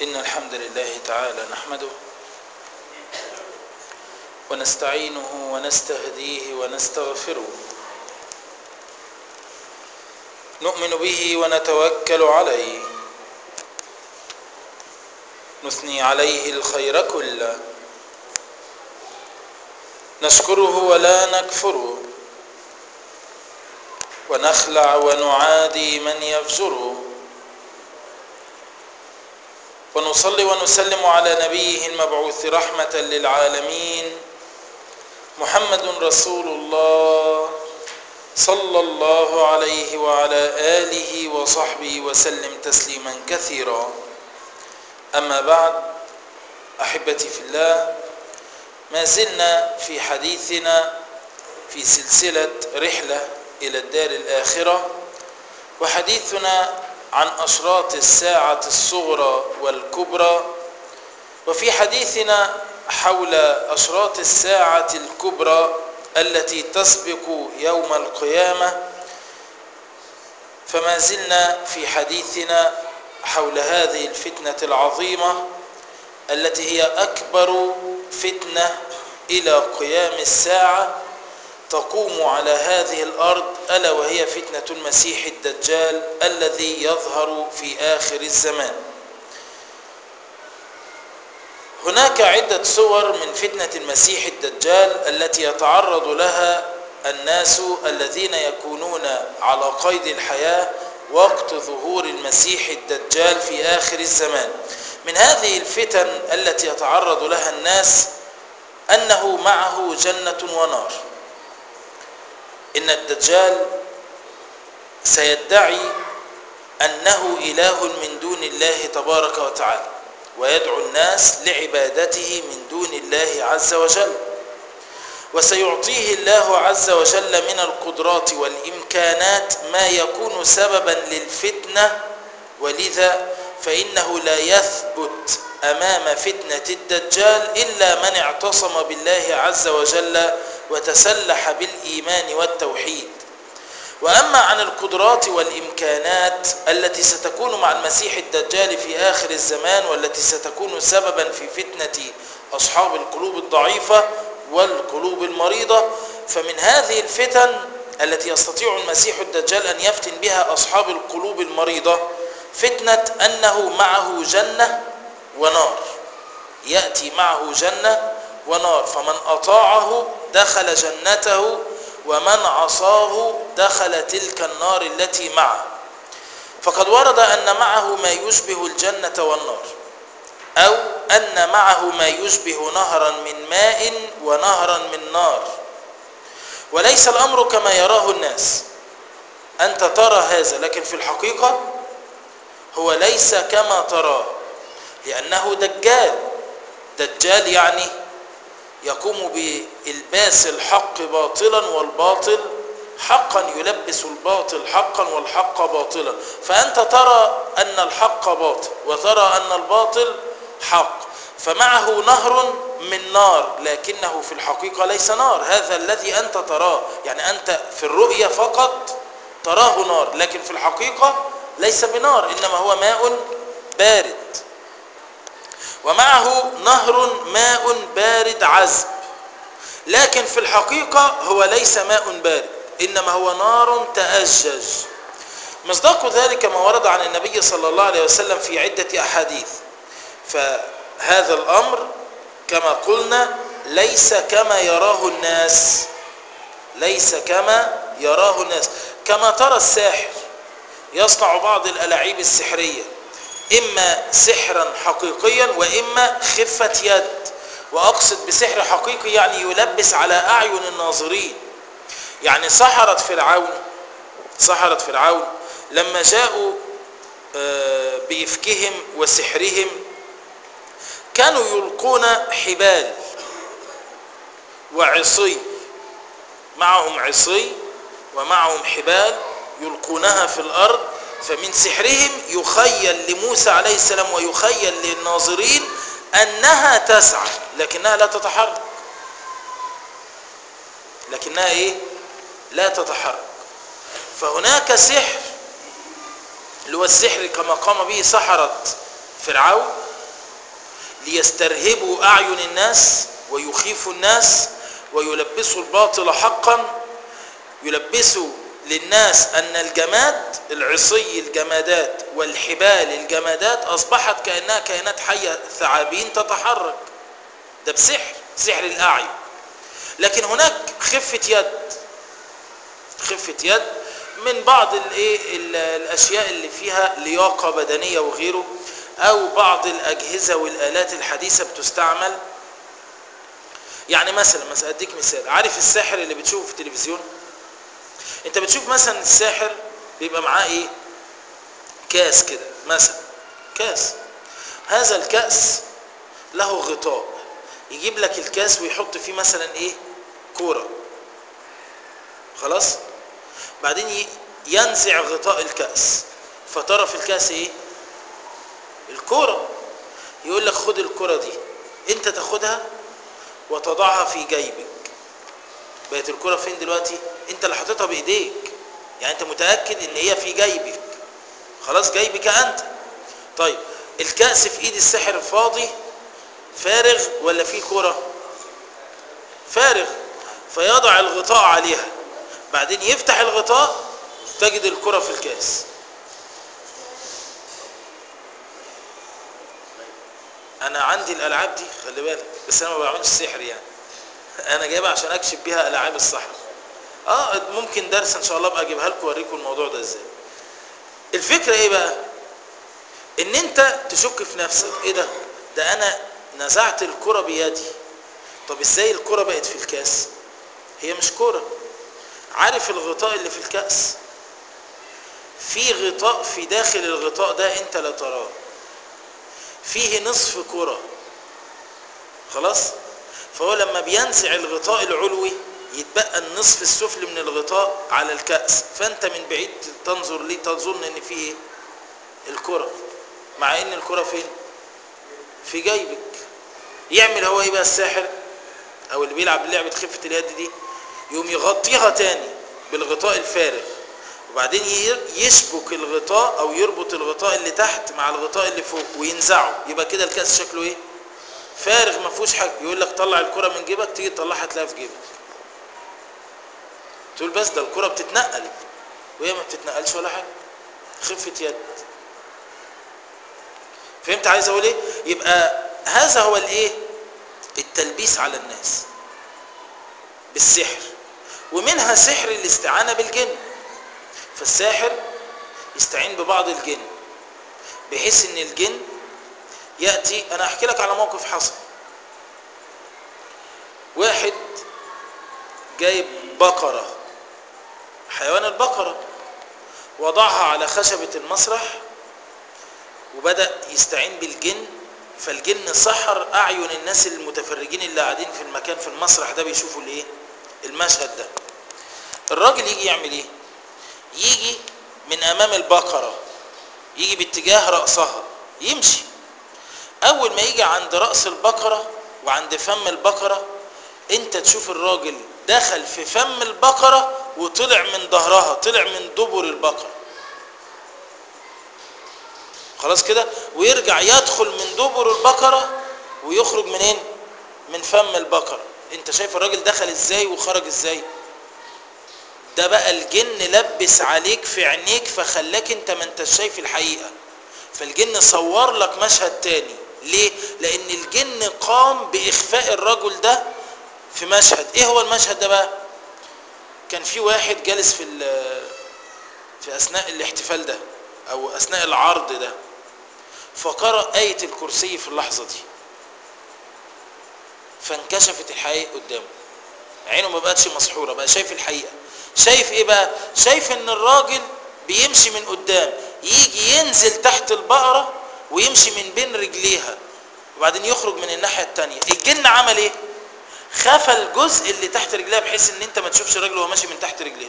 إن الحمد لله تعالى نحمده ونستعينه ونستهديه ونستغفره نؤمن به ونتوكل عليه نثني عليه الخير كله نشكره ولا نكفره ونخلع ونعادي من يفجره ونصلي ونسلم على نبيه المبعوث رحمة للعالمين محمد رسول الله صلى الله عليه وعلى آله وصحبه وسلم تسليما كثيرا أما بعد أحبتي في الله ما زلنا في حديثنا في سلسلة رحلة إلى الدار الآخرة وحديثنا عن أشراط الساعة الصغرى والكبرى وفي حديثنا حول أشراط الساعة الكبرى التي تسبق يوم القيامة فما زلنا في حديثنا حول هذه الفتنة العظيمة التي هي أكبر فتنة إلى قيام الساعة تقوم على هذه الأرض ألا وهي فتنة المسيح الدجال الذي يظهر في آخر الزمان هناك عدة صور من فتنة المسيح الدجال التي يتعرض لها الناس الذين يكونون على قيد الحياة وقت ظهور المسيح الدجال في آخر الزمان من هذه الفتن التي يتعرض لها الناس أنه معه جنة ونار إن الدجال سيدعي أنه إله من دون الله تبارك وتعالى ويدعو الناس لعبادته من دون الله عز وجل وسيعطيه الله عز وجل من القدرات والإمكانات ما يكون سببا للفتنة ولذا فإنه لا يثبت أمام فتنة الدجال إلا من اعتصم بالله عز وجل وتسلح بالإيمان والتوحيد وأما عن القدرات والإمكانات التي ستكون مع المسيح الدجال في آخر الزمان والتي ستكون سببا في فتنة أصحاب القلوب الضعيفة والقلوب المريضة فمن هذه الفتن التي يستطيع المسيح الدجال أن يفتن بها أصحاب القلوب المريضة فتنة أنه معه جنة ونار يأتي معه جنة ونار فمن أطاعه دخل جنته ومن عصاه دخل تلك النار التي معه فقد ورد أن معه ما يشبه الجنة والنار أو أن معه ما يشبه نهرا من ماء ونهرا من نار وليس الأمر كما يراه الناس أنت ترى هذا لكن في الحقيقة هو ليس كما تراه لأنه دجال دجال يعني يقوم بإلباس الحق باطلا والباطل حقا يلبس الباطل حقا والحق باطلا فأنت ترى أن الحق باطل وترى أن الباطل حق فمعه نهر من نار لكنه في الحقيقة ليس نار هذا الذي أنت تراه يعني أنت في الرؤية فقط تراه نار لكن في الحقيقة ليس بنار إنما هو ماء بارد ومعه نهر ماء بارد عذب لكن في الحقيقة هو ليس ماء بارد إنما هو نار تأجج مصداق ذلك ما ورد عن النبي صلى الله عليه وسلم في عدة أحاديث فهذا الأمر كما قلنا ليس كما يراه الناس ليس كما يراه الناس كما ترى الساحر يصنع بعض الألاعيب السحرية إما سحرا حقيقيا وإما خفة يد وأقصد بسحر حقيقي يعني يلبس على أعين الناظرين يعني سحرة فرعون سحرة فرعون لما جاءوا بإفكهم وسحرهم كانوا يلقون حبال وعصي معهم عصي ومعهم حبال يلقونها في الأرض فمن سحرهم يخيل لموسى عليه السلام ويخيل للناظرين أنها تسعى لكنها لا تتحرك لكنها إيه؟ لا تتحرك فهناك سحر اللي هو السحر كما قام به سحرة فرعون ليسترهبوا أعين الناس ويخيفوا الناس ويلبسوا الباطل حقا يلبسوا للناس أن الجماد العصي الجمادات والحبال الجمادات أصبحت كأنها كائنات حية ثعابين تتحرك ده بسحر سحر الأعين لكن هناك خفة يد خفة يد من بعض الايه الاشياء اللي فيها لياقه بدنيه وغيره او بعض الاجهزه والالات الحديثه بتستعمل يعني مثلا مثلا اديك مثال عارف الساحر اللي بتشوفه في التلفزيون انت بتشوف مثلا الساحر بيبقى معاه ايه كاس كده مثلا كاس هذا الكاس له غطاء يجيب لك الكاس ويحط فيه مثلا ايه كوره خلاص بعدين ينزع غطاء الكأس فترى في الكأس ايه الكرة يقول لك خد الكرة دي انت تاخدها وتضعها في جيبك بقت الكرة فين دلوقتي انت اللي حاططها بايديك يعني انت متأكد ان هي في جيبك خلاص جيبك انت طيب الكأس في ايد السحر فاضي فارغ ولا فيه كرة فارغ فيضع الغطاء عليها بعدين يفتح الغطاء تجد الكرة في الكاس انا عندي الالعاب دي خلي بالك بس انا ما بعملش سحر يعني انا جايبها عشان اكشف بيها العاب الصحراء اه ممكن درس ان شاء الله ابقى اجيبها لكم واوريكم الموضوع ده ازاي الفكره ايه بقى ان انت تشك في نفسك ايه ده ده انا نزعت الكرة بيدي طب ازاي الكرة بقت في الكاس هي مش كرة عارف الغطاء اللي في الكأس في غطاء في داخل الغطاء ده انت لا تراه فيه نصف كرة خلاص فهو لما بينزع الغطاء العلوي يتبقى النصف السفلي من الغطاء على الكأس فانت من بعيد تنظر ليه تظن ان فيه ايه الكرة مع ان الكرة فين في جيبك يعمل هو ايه بقى الساحر او اللي بيلعب لعبة خفة اليد دي يقوم يغطيها تاني بالغطاء الفارغ وبعدين يشبك الغطاء او يربط الغطاء اللي تحت مع الغطاء اللي فوق وينزعه يبقى كده الكاس شكله ايه فارغ ما فيهوش حاجه يقول لك طلع الكره من جيبك تيجي تطلعها تلاقيها في جيبك تقول بس ده الكره بتتنقل وهي ما بتتنقلش ولا حاجه خفه يد فهمت عايز اقول ايه يبقى هذا هو الايه التلبيس على الناس بالسحر ومنها سحر الاستعانة بالجن فالساحر يستعين ببعض الجن بحيث ان الجن يأتي انا احكي لك على موقف حصل واحد جايب بقرة حيوان البقرة وضعها على خشبة المسرح وبدأ يستعين بالجن فالجن سحر أعين الناس المتفرجين اللي قاعدين في المكان في المسرح ده بيشوفوا الايه المشهد ده الراجل يجي يعمل ايه يجي من امام البقرة يجي باتجاه رأسها يمشي اول ما يجي عند رأس البقرة وعند فم البقرة انت تشوف الراجل دخل في فم البقرة وطلع من ظهرها طلع من دبر البقرة خلاص كده ويرجع يدخل من دبر البقرة ويخرج منين من فم البقرة انت شايف الراجل دخل ازاي وخرج ازاي ده بقى الجن لبس عليك في عينيك فخلاك انت ما انت شايف الحقيقة فالجن صور لك مشهد تاني ليه لان الجن قام باخفاء الرجل ده في مشهد ايه هو المشهد ده بقى كان في واحد جالس في في اثناء الاحتفال ده او اثناء العرض ده فقرأ آية الكرسي في اللحظة دي فانكشفت الحقيقة قدامه عينه ما بقتش مسحورة بقى شايف الحقيقة شايف ايه بقى شايف ان الراجل بيمشي من قدام يجي ينزل تحت البقرة ويمشي من بين رجليها وبعدين يخرج من الناحية التانية الجن عمل ايه خفى الجزء اللي تحت رجليها بحيث ان انت ما تشوفش الراجل وهو ماشي من تحت رجليه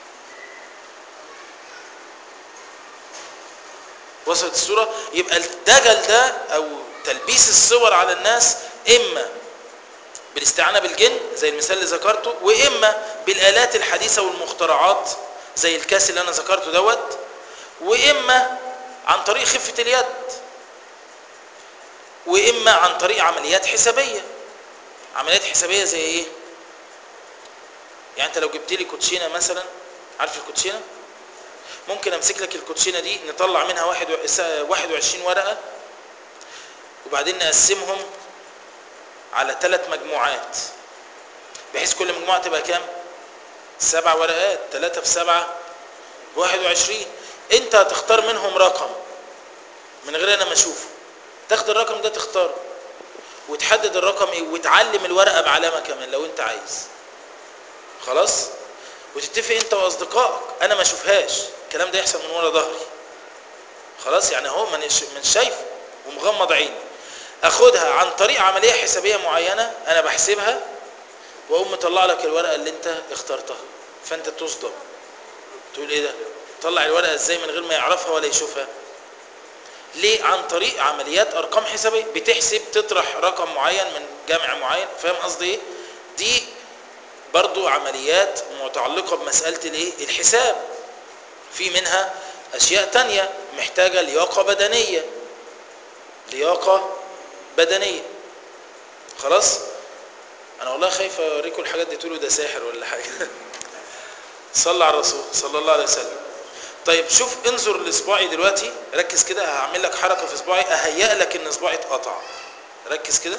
وصلت الصورة يبقى الدجل ده او تلبيس الصور على الناس اما بالاستعانة بالجن زي المثال اللي ذكرته واما بالالات الحديثة والمخترعات زي الكاس اللي انا ذكرته دوت واما عن طريق خفة اليد واما عن طريق عمليات حسابيه عمليات حسابيه زي ايه يعني انت لو جبت لي كوتشينه مثلا عارف الكوتشينه ممكن امسك لك الكوتشينه دي نطلع منها واحد و... 21 ورقه وبعدين نقسمهم على ثلاث مجموعات بحيث كل مجموعه تبقى كام سبع ورقات ثلاثة في سبعة واحد وعشرين انت هتختار منهم رقم من غير انا ما اشوفه تاخد الرقم ده تختاره وتحدد الرقم ايه وتعلم الورقه بعلامه كمان لو انت عايز خلاص وتتفق انت واصدقائك انا ما اشوفهاش الكلام ده يحصل من ورا ظهري خلاص يعني اهو من من شايفه ومغمض عيني اخدها عن طريق عمليه حسابيه معينه انا بحسبها واقوم مطلع لك الورقه اللي انت اخترتها فانت تصدم تقول ايه ده طلع الورقه ازاي من غير ما يعرفها ولا يشوفها ليه عن طريق عمليات ارقام حسابيه بتحسب تطرح رقم معين من جمع معين فاهم قصدي ايه دي برضو عمليات متعلقه بمساله الايه الحساب في منها اشياء تانية محتاجه لياقه بدنيه لياقه بدنيه خلاص انا والله خايف اوريكم الحاجات دي تقولوا ده ساحر ولا حاجه صلى على الرسول صلى الله عليه وسلم طيب شوف انظر لاصبعي دلوقتي ركز كده هعمل لك حركه في اصبعي اهيئ لك ان اصبعي اتقطع ركز كده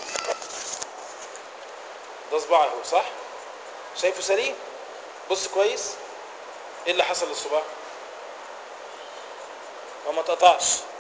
ده صباعي اهو صح شايفه سليم بص كويس ايه اللي حصل للصباع هو ما اتقطعش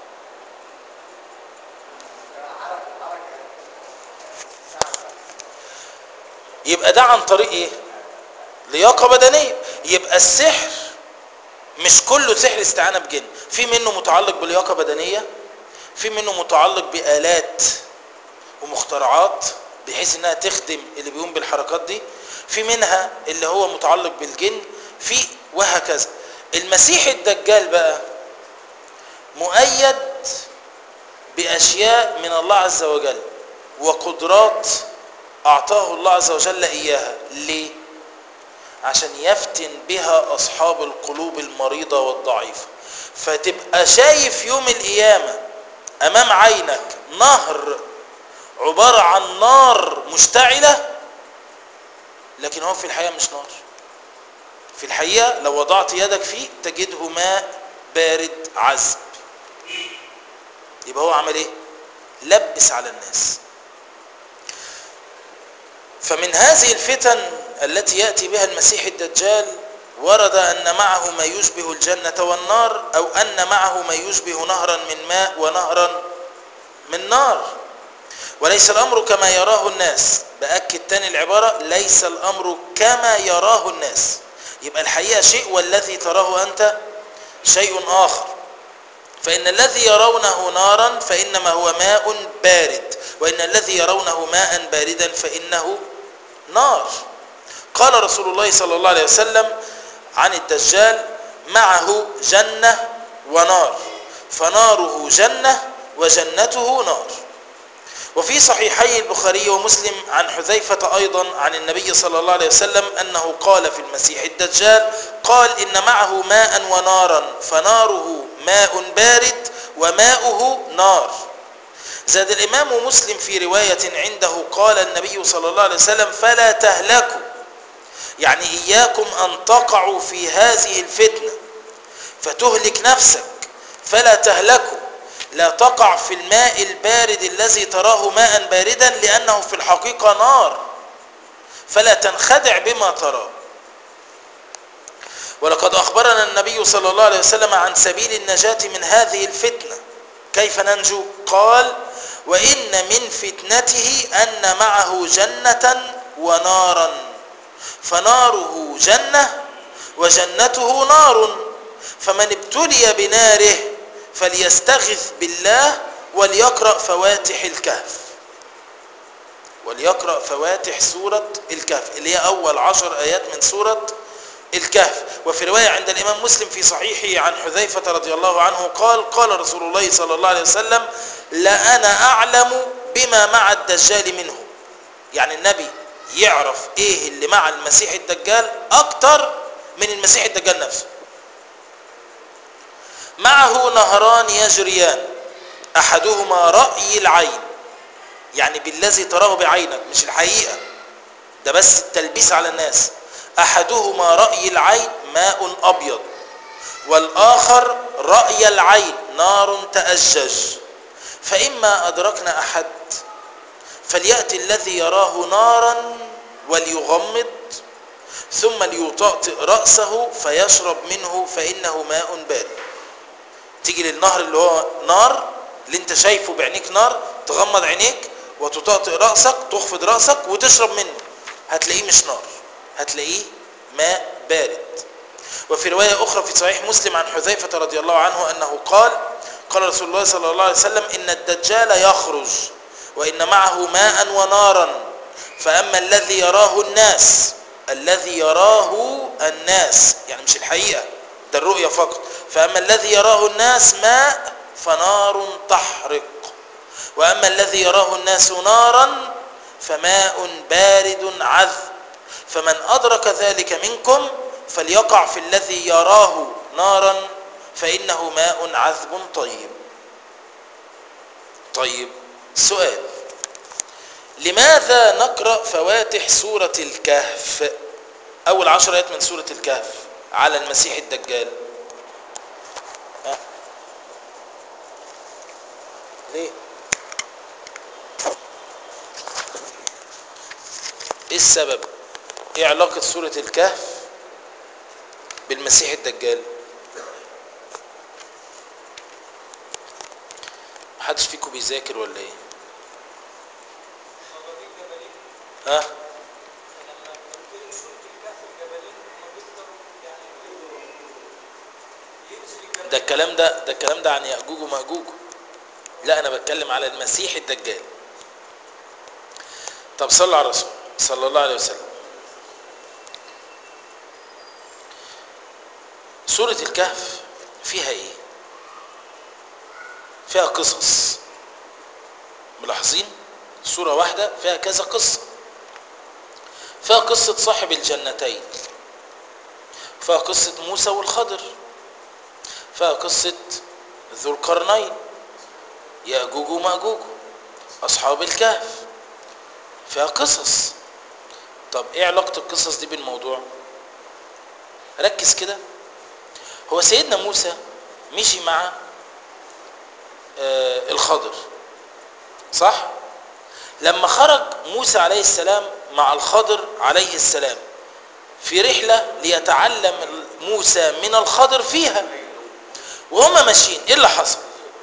يبقى ده عن طريق ايه لياقه بدنيه يبقى السحر مش كله سحر استعانه بجن في منه متعلق بلياقه بدنيه في منه متعلق بالات ومخترعات بحيث انها تخدم اللي بيقوم بالحركات دي في منها اللي هو متعلق بالجن في وهكذا المسيح الدجال بقى مؤيد باشياء من الله عز وجل وقدرات اعطاه الله عز وجل اياها ليه عشان يفتن بها اصحاب القلوب المريضه والضعيفه فتبقى شايف يوم القيامه امام عينك نهر عباره عن نار مشتعله لكن هو في الحقيقه مش نار في الحقيقه لو وضعت يدك فيه تجده ماء بارد عذب يبقى هو عمل ايه لبس على الناس فمن هذه الفتن التي ياتي بها المسيح الدجال ورد ان معه ما يشبه الجنه والنار او ان معه ما يشبه نهرا من ماء ونهرا من نار وليس الامر كما يراه الناس باكد تاني العباره ليس الامر كما يراه الناس يبقى الحقيقه شيء والذي تراه انت شيء اخر فان الذي يرونه نارا فانما هو ماء بارد وان الذي يرونه ماء باردا فانه نار قال رسول الله صلى الله عليه وسلم عن الدجال معه جنة ونار فناره جنة وجنته نار وفي صحيحي البخاري ومسلم عن حذيفة أيضا عن النبي صلى الله عليه وسلم أنه قال في المسيح الدجال قال إن معه ماء ونارا فناره ماء بارد وماؤه نار زاد الإمام مسلم في رواية عنده قال النبي صلى الله عليه وسلم فلا تهلكوا يعني إياكم أن تقعوا في هذه الفتنة فتهلك نفسك فلا تهلكوا لا تقع في الماء البارد الذي تراه ماء باردا لأنه في الحقيقة نار فلا تنخدع بما تراه ولقد أخبرنا النبي صلى الله عليه وسلم عن سبيل النجاة من هذه الفتنة كيف ننجو قال وإن من فتنته أن معه جنة ونارا فناره جنة وجنته نار فمن ابتلي بناره فليستغث بالله وليقرأ فواتح الكهف وليقرأ فواتح سورة الكهف اللي هي أول عشر آيات من سورة الكهف وفي رواية عند الإمام مسلم في صحيحه عن حذيفة رضي الله عنه قال قال رسول الله صلى الله عليه وسلم لأنا أعلم بما مع الدجال منه يعني النبي يعرف ايه اللي مع المسيح الدجال اكتر من المسيح الدجال نفسه معه نهران يجريان احدهما رأي العين يعني بالذي تراه بعينك مش الحقيقة ده بس التلبيس على الناس احدهما رأي العين ماء ابيض والاخر رأي العين نار تأجج فإما أدركنا أحد فليأتي الذي يراه نارا وليغمض ثم ليطأطئ رأسه فيشرب منه فإنه ماء بارد تيجي للنهر اللي هو نار اللي انت شايفه بعينيك نار تغمض عينيك وتطأطئ رأسك تخفض رأسك وتشرب منه هتلاقيه مش نار هتلاقيه ماء بارد وفي رواية أخرى في صحيح مسلم عن حذيفة رضي الله عنه أنه قال قال رسول الله صلى الله عليه وسلم إن الدجال يخرج وإن معه ماء ونارا فأما الذي يراه الناس الذي يراه الناس يعني مش الحقيقة ده الرؤية فقط فأما الذي يراه الناس ماء فنار تحرق وأما الذي يراه الناس نارا فماء بارد عذب فمن أدرك ذلك منكم فليقع في الذي يراه نارا فإنه ماء عذب طيب طيب سؤال لماذا نقرأ فواتح سورة الكهف أول عشر آيات من سورة الكهف على المسيح الدجال ها؟ ليه ايه السبب ايه علاقة سورة الكهف بالمسيح الدجال محدش فيكم بيذاكر ولا ايه ها ده الكلام ده ده الكلام ده عن يأجوج ومأجوج لا انا بتكلم على المسيح الدجال طب صلوا على الرسول صلى الله عليه وسلم سورة الكهف فيها ايه فيها قصص ملاحظين سورة واحدة فيها كذا قصة فيها قصة صاحب الجنتين فيها قصة موسى والخضر فيها قصة ذو القرنين يأجوج ومأجوج أصحاب الكهف فيها قصص طب ايه علاقة القصص دي بالموضوع ركز كده هو سيدنا موسى مشي مع آه الخضر صح لما خرج موسى عليه السلام مع الخضر عليه السلام في رحلة ليتعلم موسى من الخضر فيها وهما ماشيين ايه اللي حصل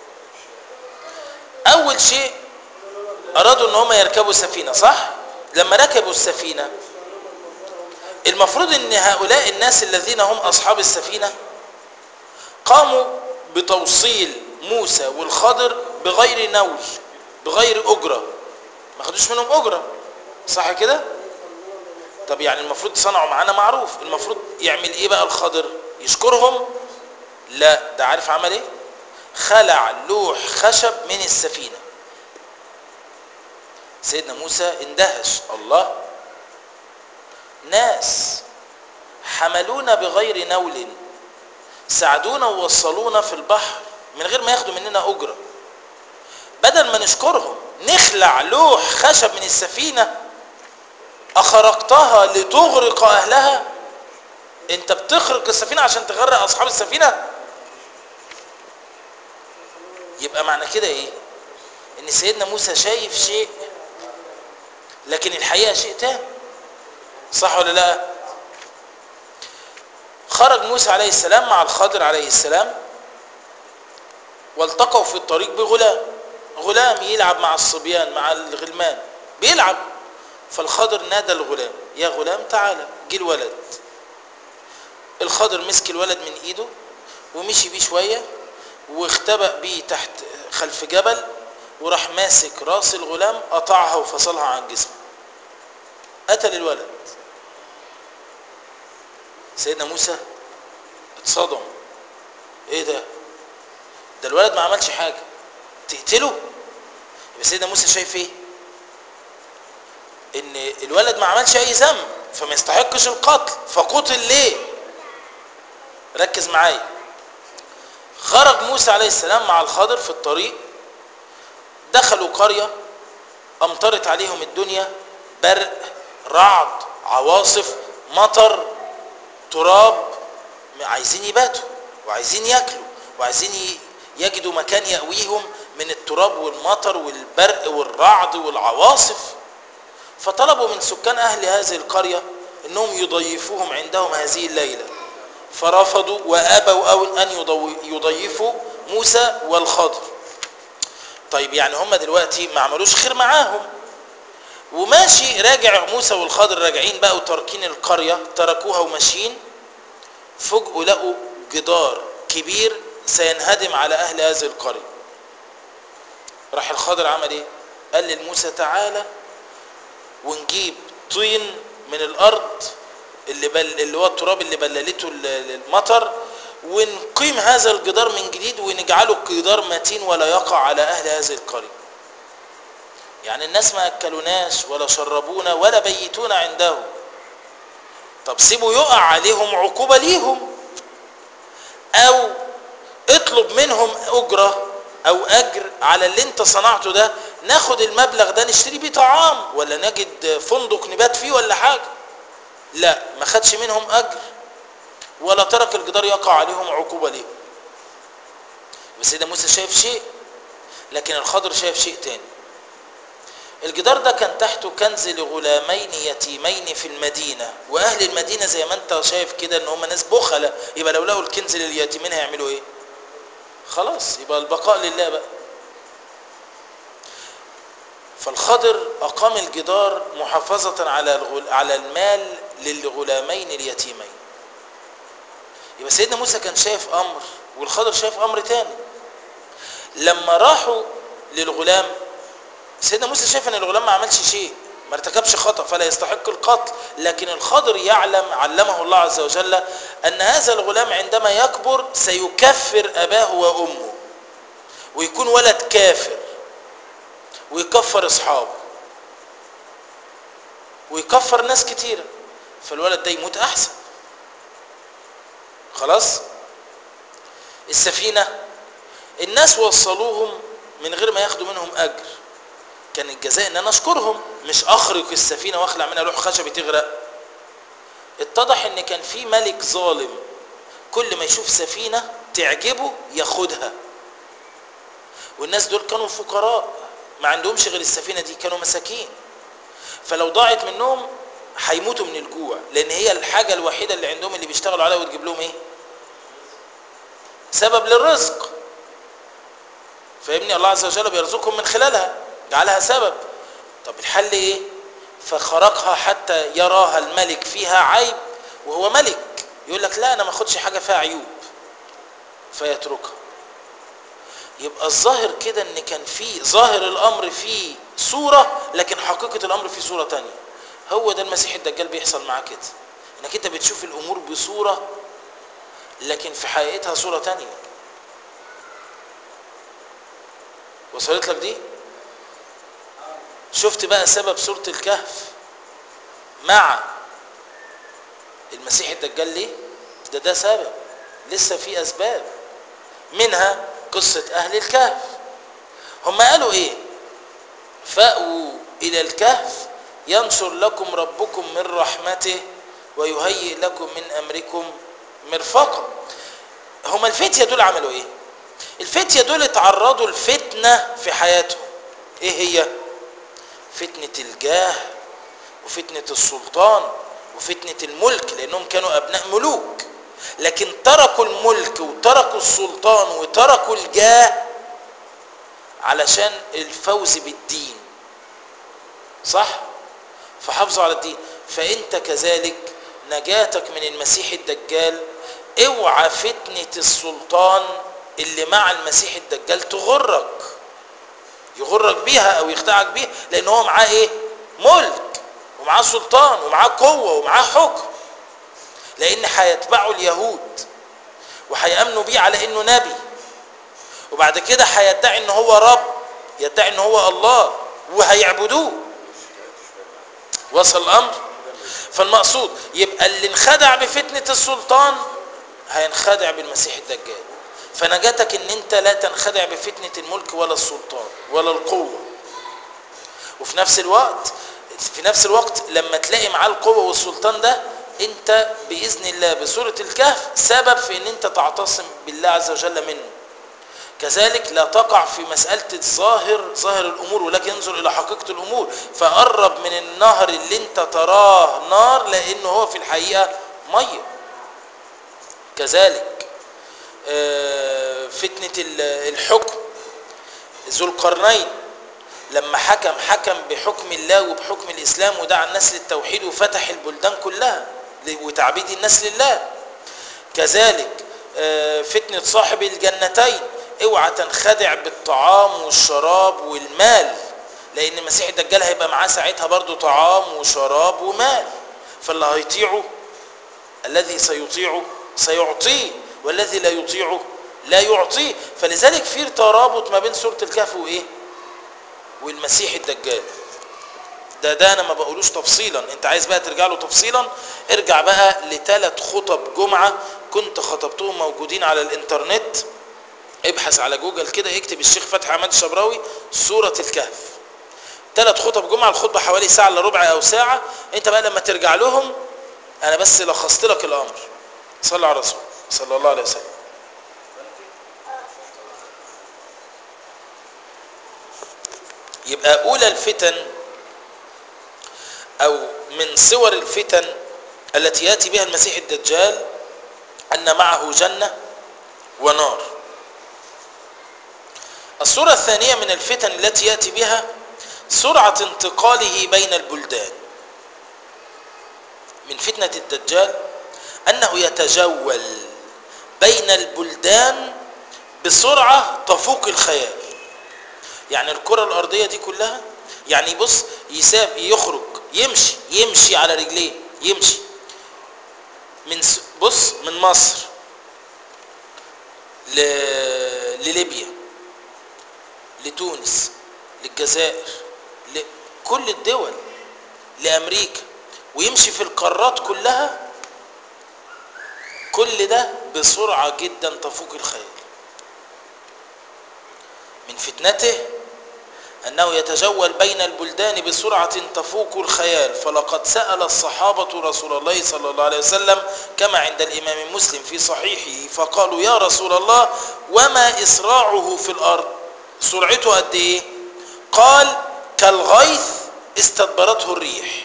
اول شيء ارادوا ان هما يركبوا سفينة صح لما ركبوا السفينة المفروض ان هؤلاء الناس الذين هم اصحاب السفينة قاموا بتوصيل موسى والخضر بغير نول بغير اجرة ما خدوش منهم اجرة صح كده طب يعني المفروض صنعوا معانا معروف المفروض يعمل ايه بقى الخضر يشكرهم لا ده عارف عمل ايه خلع لوح خشب من السفينة سيدنا موسى اندهش الله ناس حملونا بغير نول ساعدونا ووصلونا في البحر من غير ما ياخدوا مننا أجرة بدل ما نشكرهم نخلع لوح خشب من السفينة أخرقتها لتغرق أهلها أنت بتخرق السفينة عشان تغرق أصحاب السفينة يبقى معنى كده إيه إن سيدنا موسى شايف شيء لكن الحقيقة شيء تاني صح ولا لا خرج موسى عليه السلام مع الخضر عليه السلام والتقوا في الطريق بغلام غلام يلعب مع الصبيان مع الغلمان بيلعب فالخضر نادى الغلام يا غلام تعالى جه الولد الخضر مسك الولد من ايده ومشي بيه شويه واختبأ بيه تحت خلف جبل وراح ماسك راس الغلام قطعها وفصلها عن جسمه قتل الولد سيدنا موسى اتصدم ايه ده ده الولد ما عملش حاجه تقتله يبقى سيدنا موسى شايف ايه ان الولد ما عملش اي ذنب فما يستحقش القتل فقتل ليه ركز معايا خرج موسى عليه السلام مع الخضر في الطريق دخلوا قرية أمطرت عليهم الدنيا برق رعد عواصف مطر تراب عايزين يباتوا وعايزين ياكلوا وعايزين ي- يجدوا مكان يأويهم من التراب والمطر والبرق والرعد والعواصف فطلبوا من سكان أهل هذه القرية أنهم يضيفوهم عندهم هذه الليلة فرفضوا وأبوا أو أن يضو- يضيفوا موسى والخضر طيب يعني هم دلوقتي ما عملوش خير معاهم وماشي راجع موسى والخضر راجعين بقى وتاركين القرية تركوها وماشيين فجأة لقوا جدار كبير سينهدم على أهل هذه القرية راح الخضر عمل ايه قال لموسى تعالى ونجيب طين من الأرض اللي, بل اللي هو التراب اللي بللته ال- المطر ونقيم هذا الجدار من جديد ونجعله جدار متين ولا يقع على أهل هذه القرية يعني الناس ما أكلوناش ولا شربونا ولا بيتونا عندهم طب سيبوا يقع عليهم عقوبة ليهم أو اطلب منهم أجرة أو أجر على اللي أنت صنعته ده ناخد المبلغ ده نشتري بيه طعام ولا نجد فندق نبات فيه ولا حاجة لا ما خدش منهم أجر ولا ترك الجدار يقع عليهم عقوبة ليهم بس سيدنا موسى شايف شيء لكن الخضر شايف شيء تاني الجدار ده كان تحته كنز لغلامين يتيمين في المدينة وأهل المدينة زي ما أنت شايف كده إن هم ناس بخلة يبقى لو لقوا الكنز لليتيمين هيعملوا إيه؟ خلاص يبقى البقاء لله بقى فالخضر أقام الجدار محافظة على الغل... على المال للغلامين اليتيمين يبقى سيدنا موسى كان شايف أمر والخضر شايف أمر تاني لما راحوا للغلام سيدنا موسى شايف ان الغلام ما عملش شيء ما ارتكبش خطأ فلا يستحق القتل لكن الخضر يعلم علمه الله عز وجل أن هذا الغلام عندما يكبر سيكفر أباه وأمه ويكون ولد كافر ويكفر أصحابه ويكفر ناس كتيرة فالولد ده يموت أحسن خلاص السفينة الناس وصلوهم من غير ما ياخدوا منهم أجر كان الجزاء ان انا اشكرهم مش اخرق السفينه واخلع منها لوح خشبي تغرق اتضح ان كان في ملك ظالم كل ما يشوف سفينه تعجبه ياخدها والناس دول كانوا فقراء ما عندهمش غير السفينه دي كانوا مساكين فلو ضاعت منهم هيموتوا من الجوع لان هي الحاجه الوحيده اللي عندهم اللي بيشتغلوا عليها وتجيب لهم ايه سبب للرزق فاهمني الله عز وجل بيرزقهم من خلالها جعلها سبب طب الحل ايه فخرقها حتى يراها الملك فيها عيب وهو ملك يقول لك لا انا ما اخدش حاجه فيها عيوب فيتركها يبقى الظاهر كده ان كان في ظاهر الامر فيه صوره لكن حقيقه الامر فيه صوره تانية هو ده المسيح الدجال بيحصل معاه كده انك انت بتشوف الامور بصوره لكن في حقيقتها صوره تانية وصلت لك دي شفت بقى سبب سورة الكهف مع المسيح الدجال ليه ده ده سبب لسه في أسباب منها قصة أهل الكهف هم قالوا إيه فأووا إلى الكهف ينشر لكم ربكم من رحمته ويهيئ لكم من أمركم مرفقا هم الفتية دول عملوا إيه الفتية دول اتعرضوا لفتنة في حياتهم إيه هي فتنة الجاه وفتنة السلطان وفتنة الملك لأنهم كانوا أبناء ملوك لكن تركوا الملك وتركوا السلطان وتركوا الجاه علشان الفوز بالدين صح فحافظوا على الدين فانت كذلك نجاتك من المسيح الدجال اوعى فتنة السلطان اللي مع المسيح الدجال تغرك يغرك بيها او يخدعك بيها لان هو معاه ايه ملك ومعاه سلطان ومعاه قوة ومعاه حكم لان هيتبعوا اليهود وهيامنوا بيه على انه نبي وبعد كده هيدعي ان هو رب يدعي ان هو الله وهيعبدوه وصل الامر فالمقصود يبقى اللي انخدع بفتنة السلطان هينخدع بالمسيح الدجال فنجاتك ان انت لا تنخدع بفتنة الملك ولا السلطان ولا القوة وفي نفس الوقت في نفس الوقت لما تلاقي معاه القوة والسلطان ده انت بإذن الله بسورة الكهف سبب في ان انت تعتصم بالله عز وجل منه كذلك لا تقع في مسألة الظاهر ظاهر الأمور ولكن انظر إلى حقيقة الأمور فقرب من النهر اللي انت تراه نار لأنه هو في الحقيقة مية كذلك فتنة الحكم ذو القرنين لما حكم حكم بحكم الله وبحكم الإسلام ودعا الناس للتوحيد وفتح البلدان كلها وتعبيد الناس لله كذلك فتنة صاحب الجنتين اوعى تنخدع بالطعام والشراب والمال لان المسيح الدجال هيبقى معاه ساعتها برضو طعام وشراب ومال فاللي هيطيعه الذي سيطيعه سيعطيه والذي لا يطيعه لا يعطيه فلذلك في ترابط ما بين سورة الكهف وايه والمسيح الدجال ده ده انا ما بقولوش تفصيلا انت عايز بقى ترجع له تفصيلا ارجع بقى لثلاث خطب جمعة كنت خطبتهم موجودين على الانترنت ابحث على جوجل كده اكتب الشيخ فتحي عماد الشبراوي سورة الكهف ثلاث خطب جمعة الخطبة حوالي ساعة الا ربع او ساعة انت بقى لما ترجع لهم انا بس لخصت لك الامر صلى على الرسول صلى الله عليه وسلم يبقى اولى الفتن او من صور الفتن التي ياتي بها المسيح الدجال ان معه جنة ونار الصورة الثانية من الفتن التي يأتي بها سرعة انتقاله بين البلدان من فتنة الدجال أنه يتجول بين البلدان بسرعة تفوق الخيال يعني الكرة الأرضية دي كلها يعني بص يساب يخرج يمشي يمشي على رجليه يمشي من بص من مصر ل... لليبيا لتونس للجزائر لكل الدول لأمريكا ويمشي في القارات كلها كل ده بسرعة جدا تفوق الخيال من فتنته أنه يتجول بين البلدان بسرعة تفوق الخيال فلقد سأل الصحابة رسول الله صلى الله عليه وسلم كما عند الإمام مسلم في صحيحه فقالوا يا رسول الله وما إسراعه في الأرض سرعته قد إيه قال كالغيث استدبرته الريح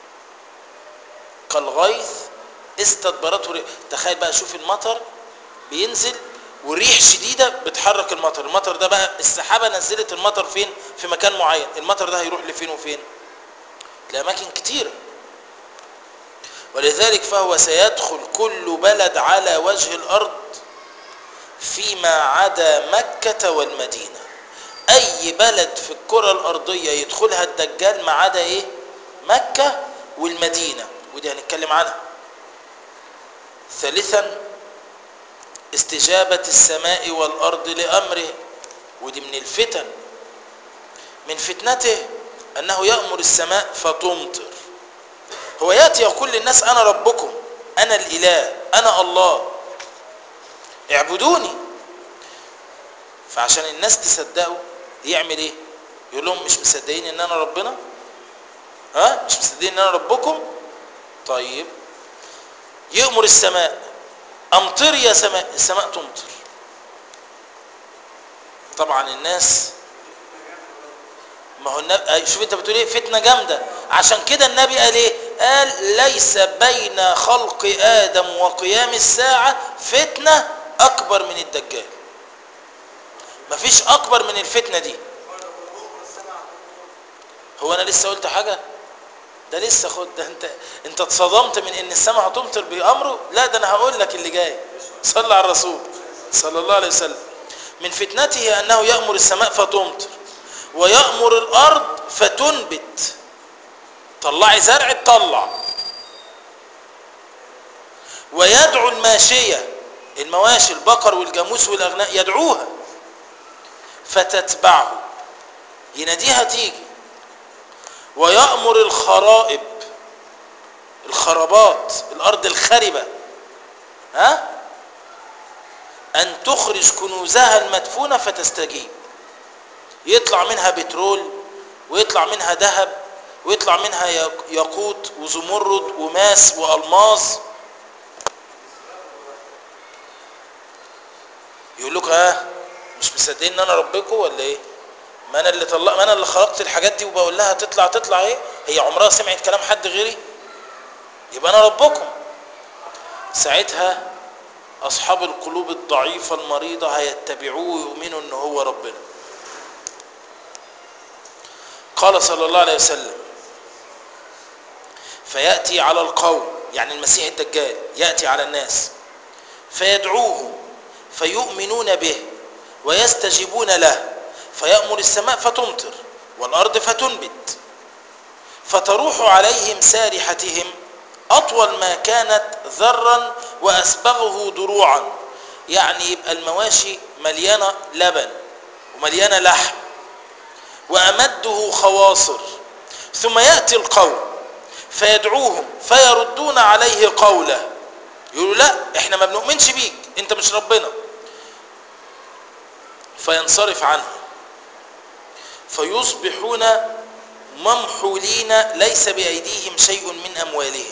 كالغيث استدبرته الريح تخيل بقى شوف المطر بينزل وريح شديدة بتحرك المطر المطر ده بقى السحابة نزلت المطر فين في مكان معين المطر ده هيروح لفين وفين لأماكن كتيرة ولذلك فهو سيدخل كل بلد على وجه الأرض فيما عدا مكة والمدينة أي بلد في الكرة الأرضية يدخلها الدجال ما عدا إيه مكة والمدينة ودي هنتكلم عنها ثالثا استجابة السماء والأرض لأمره ودي من الفتن من فتنته أنه يأمر السماء فتمطر هو يأتي يقول للناس أنا ربكم أنا الإله أنا الله اعبدوني فعشان الناس تصدقوا يعمل ايه يقول لهم مش مصدقين ان انا ربنا ها مش مصدقين ان انا ربكم طيب يأمر السماء امطر يا سماء السماء تمطر طبعا الناس ما هو النبي شوف انت بتقول ايه فتنه جامده عشان كده النبي قال ايه قال ليس بين خلق ادم وقيام الساعه فتنه اكبر من الدجال مفيش اكبر من الفتنه دي هو انا لسه قلت حاجه ده لسه خد ده انت انت اتصدمت من ان السماء هتمطر بامره لا ده انا هقول لك اللي جاي صلى على الرسول صلى الله عليه وسلم من فتنته انه يامر السماء فتمطر ويامر الارض فتنبت طلعي زرع تطلع ويدعو الماشيه المواشي البقر والجاموس والاغنام يدعوها فتتبعه يناديها تيجي ويأمر الخرائب الخرابات الأرض الخربة ها أن تخرج كنوزها المدفونة فتستجيب يطلع منها بترول ويطلع منها ذهب ويطلع منها ياقوت وزمرد وماس والماظ يقول لكم ها مش مصدقين ان انا ربكم ولا ايه ما انا اللي طلع ما انا اللي خلقت الحاجات دي وبقول لها تطلع تطلع ايه هي عمرها سمعت كلام حد غيري يبقى انا ربكم ساعتها اصحاب القلوب الضعيفه المريضه هيتبعوه ويؤمنوا ان هو ربنا قال صلى الله عليه وسلم فياتي على القوم يعني المسيح الدجال ياتي على الناس فيدعوهم فيؤمنون به ويستجيبون له فيأمر السماء فتمطر والأرض فتنبت فتروح عليهم سارحتهم أطول ما كانت ذرا وأسبغه دروعا يعني يبقى المواشي مليانة لبن ومليانة لحم وأمده خواصر ثم يأتي القوم فيدعوهم فيردون عليه قوله يقولوا لا احنا ما بنؤمنش بيك انت مش ربنا فينصرف عنه فيصبحون ممحولين ليس بأيديهم شيء من أموالهم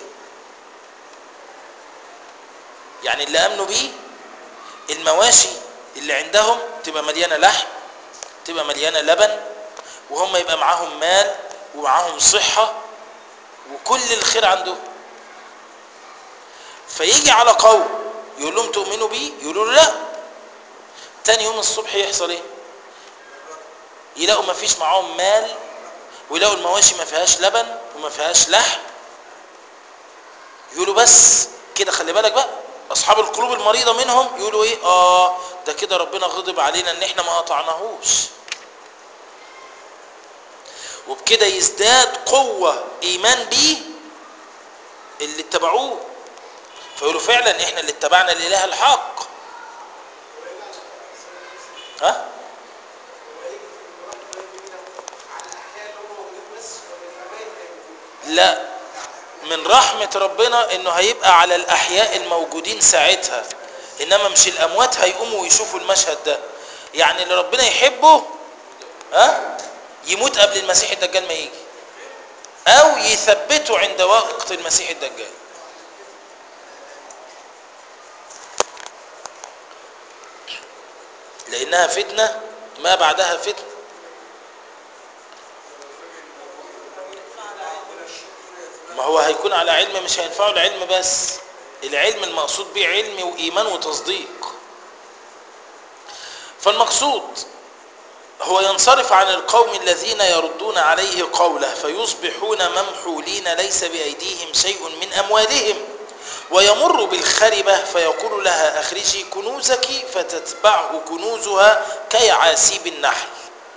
يعني اللي أمنوا بيه المواشي اللي عندهم تبقى مليانة لحم تبقى مليانة لبن وهم يبقى معاهم مال ومعاهم صحة وكل الخير عندهم فيجي على قوم يقول لهم تؤمنوا بيه يقولوا له لا تاني يوم الصبح يحصل ايه يلاقوا ما فيش معاهم مال ويلاقوا المواشي ما فيهاش لبن وما فيهاش لحم يقولوا بس كده خلي بالك بقى اصحاب القلوب المريضه منهم يقولوا ايه اه ده كده ربنا غضب علينا ان احنا ما قطعناهوش وبكده يزداد قوه ايمان بيه اللي اتبعوه فيقولوا فعلا احنا اللي اتبعنا الاله الحق ها لا من رحمة ربنا انه هيبقى على الاحياء الموجودين ساعتها انما مش الاموات هيقوموا ويشوفوا المشهد ده يعني اللي ربنا يحبه ها يموت قبل المسيح الدجال ما يجي او يثبته عند وقت المسيح الدجال لانها فتنة ما بعدها فتنة ما هو هيكون على علم مش هينفعه العلم بس العلم المقصود به علم وإيمان وتصديق فالمقصود هو ينصرف عن القوم الذين يردون عليه قوله فيصبحون ممحولين ليس بأيديهم شيء من أموالهم ويمر بالخربة فيقول لها أخرجي كنوزك فتتبعه كنوزها كيعاسيب النحل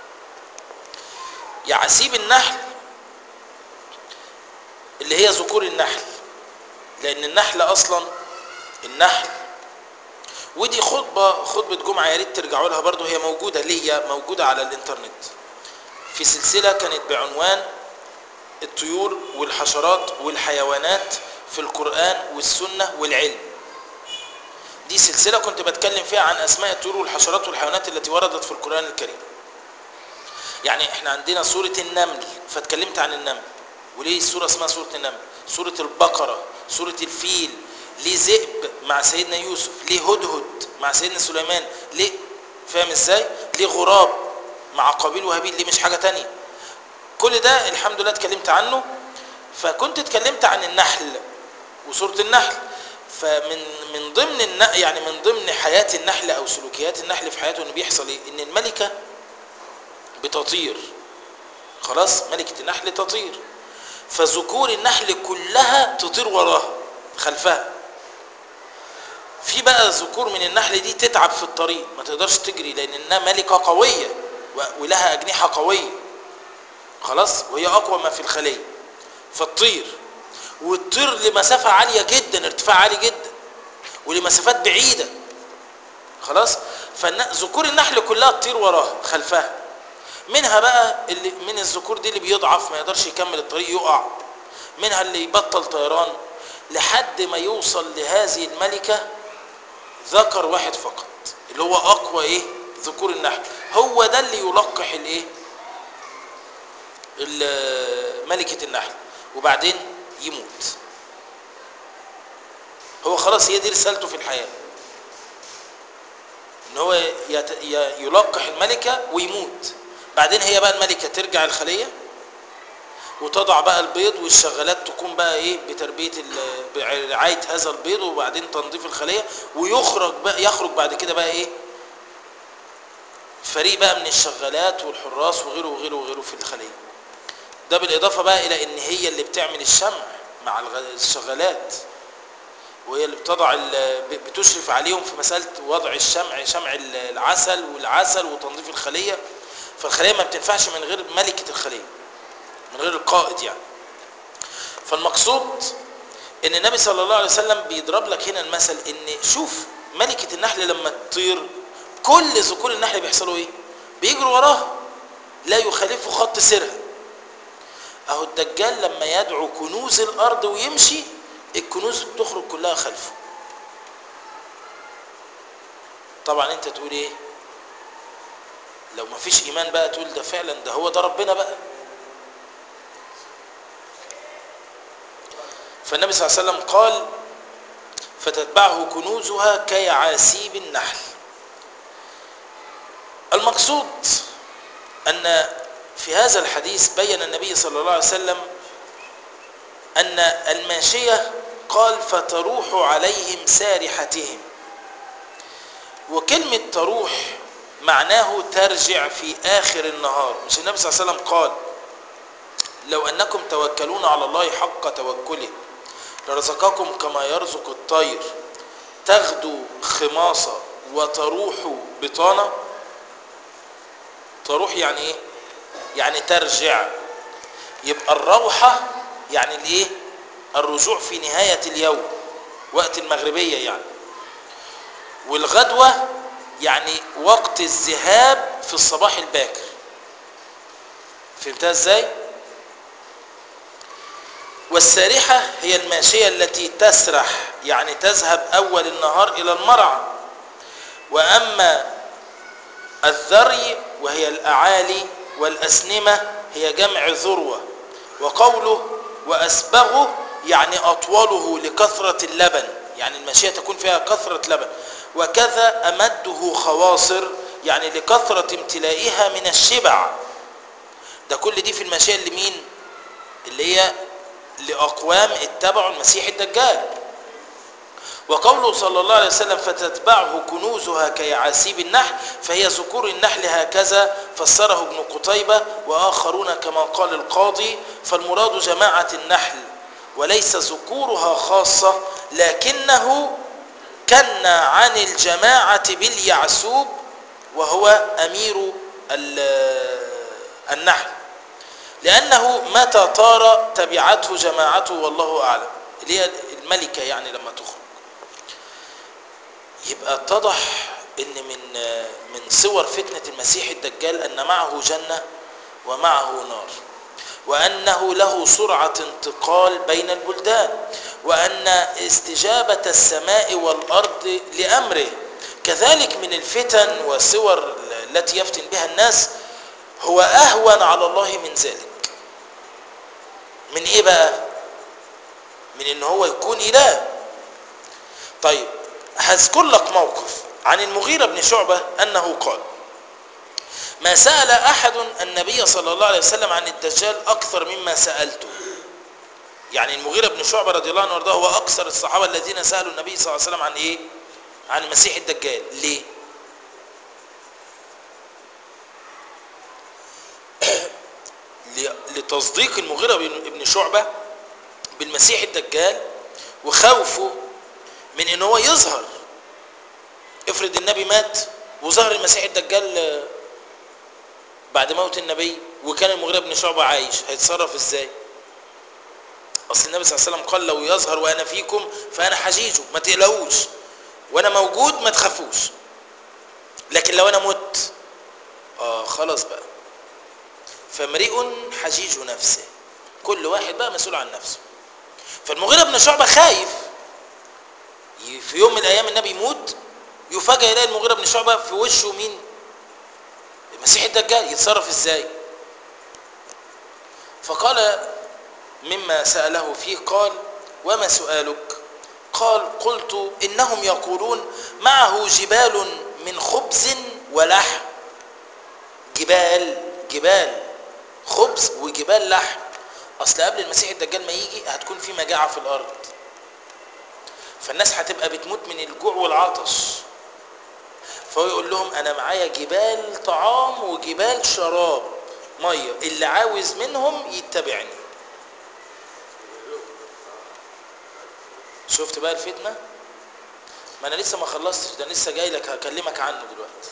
يعاسيب النحل اللي هي ذكور النحل لان النحل اصلا النحل ودي خطبه خطبه جمعه يا ريت ترجعوا لها برضو هي موجوده ليا موجوده على الانترنت في سلسله كانت بعنوان الطيور والحشرات والحيوانات في القران والسنه والعلم دي سلسله كنت بتكلم فيها عن اسماء الطيور والحشرات والحيوانات التي وردت في القران الكريم يعني احنا عندنا سوره النمل فاتكلمت عن النمل وليه السورة اسمها سورة النمل سورة البقرة سورة الفيل ليه ذئب مع سيدنا يوسف ليه هدهد مع سيدنا سليمان ليه فاهم ازاي ليه غراب مع قابيل وهابيل ليه مش حاجة تانية كل ده الحمد لله اتكلمت عنه فكنت اتكلمت عن النحل وسورة النحل فمن من ضمن الن... يعني من ضمن حياة النحل او سلوكيات النحل في حياته ان بيحصل ايه ان الملكة بتطير خلاص ملكة النحل تطير فذكور النحل كلها تطير وراها خلفها في بقى ذكور من النحل دي تتعب في الطريق ما تقدرش تجري لان انها ملكه قويه ولها اجنحه قويه خلاص وهي اقوى ما في الخليه فتطير وتطير لمسافه عاليه جدا ارتفاع عالي جدا ولمسافات بعيده خلاص فذكور النحل كلها تطير وراها خلفها منها بقى اللي من الذكور دي اللي بيضعف ما يقدرش يكمل الطريق يقع منها اللي يبطل طيران لحد ما يوصل لهذه الملكة ذكر واحد فقط اللي هو اقوى ايه ذكور النحل هو ده اللي يلقح الايه ال- ملكة النحل وبعدين يموت هو خلاص هي دي رسالته في الحياة ان هو يت... ي- يلقح الملكة ويموت بعدين هي بقى الملكة ترجع الخلية وتضع بقى البيض والشغالات تكون بقى ايه بتربية ال- برعاية هذا البيض وبعدين تنظيف الخلية ويخرج بقى يخرج بعد كده بقى ايه فريق بقى من الشغالات والحراس وغيره وغيره وغيره في الخلية ده بالإضافة بقى إلى إن هي اللي بتعمل الشمع مع الغ- الشغالات وهي اللي بتضع ال- ب- بتشرف عليهم في مسألة وضع الشمع شمع ال- العسل والعسل وتنظيف الخلية فالخلية ما بتنفعش من غير ملكة الخلية من غير القائد يعني فالمقصود ان النبي صلى الله عليه وسلم بيضرب لك هنا المثل ان شوف ملكة النحل لما تطير كل ذكور النحل بيحصلوا ايه بيجروا وراها لا يخالفوا خط سيرها اهو الدجال لما يدعو كنوز الارض ويمشي الكنوز بتخرج كلها خلفه طبعا انت تقول ايه لو ما فيش ايمان بقى تقول ده فعلا ده هو ده ربنا بقى فالنبي صلى الله عليه وسلم قال فتتبعه كنوزها كيعاسيب النحل المقصود أن في هذا الحديث بين النبي صلى الله عليه وسلم أن الماشية قال فتروح عليهم سارحتهم وكلمة تروح معناه ترجع في آخر النهار مش النبي صلى الله عليه وسلم قال لو أنكم توكلون على الله حق توكله لرزقكم كما يرزق الطير تغدو خماصة وتروح بطانة تروح يعني ايه يعني ترجع يبقى الروحة يعني الايه الرجوع في نهاية اليوم وقت المغربية يعني والغدوة يعني وقت الذهاب في الصباح الباكر فهمتها ازاي والسارحة هي الماشية التي تسرح يعني تذهب أول النهار إلى المرعى وأما الذري وهي الأعالي والأسنمة هي جمع ذروة وقوله وأسبغه يعني أطوله لكثرة اللبن يعني الماشية تكون فيها كثرة لبن وكذا أمده خواصر يعني لكثرة امتلائها من الشبع ده كل دي في الماشية اللي مين اللي هي لأقوام اتبعوا المسيح الدجال وقوله صلى الله عليه وسلم فتتبعه كنوزها كيعاسيب النحل فهي ذكور النحل هكذا فسره ابن قتيبة وآخرون كما قال القاضي فالمراد جماعة النحل وليس ذكورها خاصة لكنه كنى عن الجماعة باليعسوب وهو أمير النحل لأنه متى طار تبعته جماعته والله أعلم اللي هي الملكة يعني لما تخرج يبقى اتضح ان من من صور فتنة المسيح الدجال ان معه جنة ومعه نار وانه له سرعة انتقال بين البلدان وان استجابة السماء والارض لامره كذلك من الفتن والصور التي يفتن بها الناس هو اهون على الله من ذلك من ايه بقى من ان هو يكون اله طيب هذكر لك موقف عن المغيرة بن شعبة أنه قال ما سأل أحد النبي صلى الله عليه وسلم عن الدجال أكثر مما سألته يعني المغيرة بن شعبة رضي الله عنه وارضاه هو أكثر الصحابة الذين سألوا النبي صلى الله عليه وسلم عن إيه عن المسيح الدجال ليه لتصديق المغيرة بن شعبة بالمسيح الدجال وخوفه من ان هو يظهر افرض النبي مات وظهر المسيح الدجال بعد موت النبي وكان المغيرة بن شعبة عايش هيتصرف ازاي اصل النبي صلى الله عليه وسلم قال لو يظهر وانا فيكم فانا حجيجه ما تقلقوش وانا موجود ما تخافوش لكن لو انا مت اه خلاص بقى فامرئ حجيج نفسه كل واحد بقى مسؤول عن نفسه فالمغيرة بن شعبة خايف في يوم من الايام النبي يموت يفاجئ يلاقي المغيرة بن شعبة في وشه مين المسيح الدجال يتصرف ازاي فقال مما سأله فيه قال وما سؤالك قال قلت إنهم يقولون معه جبال من خبز ولحم جبال جبال خبز وجبال لحم أصل قبل المسيح الدجال ما يجي هتكون في مجاعة في الأرض فالناس هتبقى بتموت من الجوع والعطش فهو يقول لهم أنا معايا جبال طعام وجبال شراب مية اللي عاوز منهم يتبعني شفت بقى الفتنة ما انا لسه ما خلصتش ده لسه جاي لك هكلمك عنه دلوقتي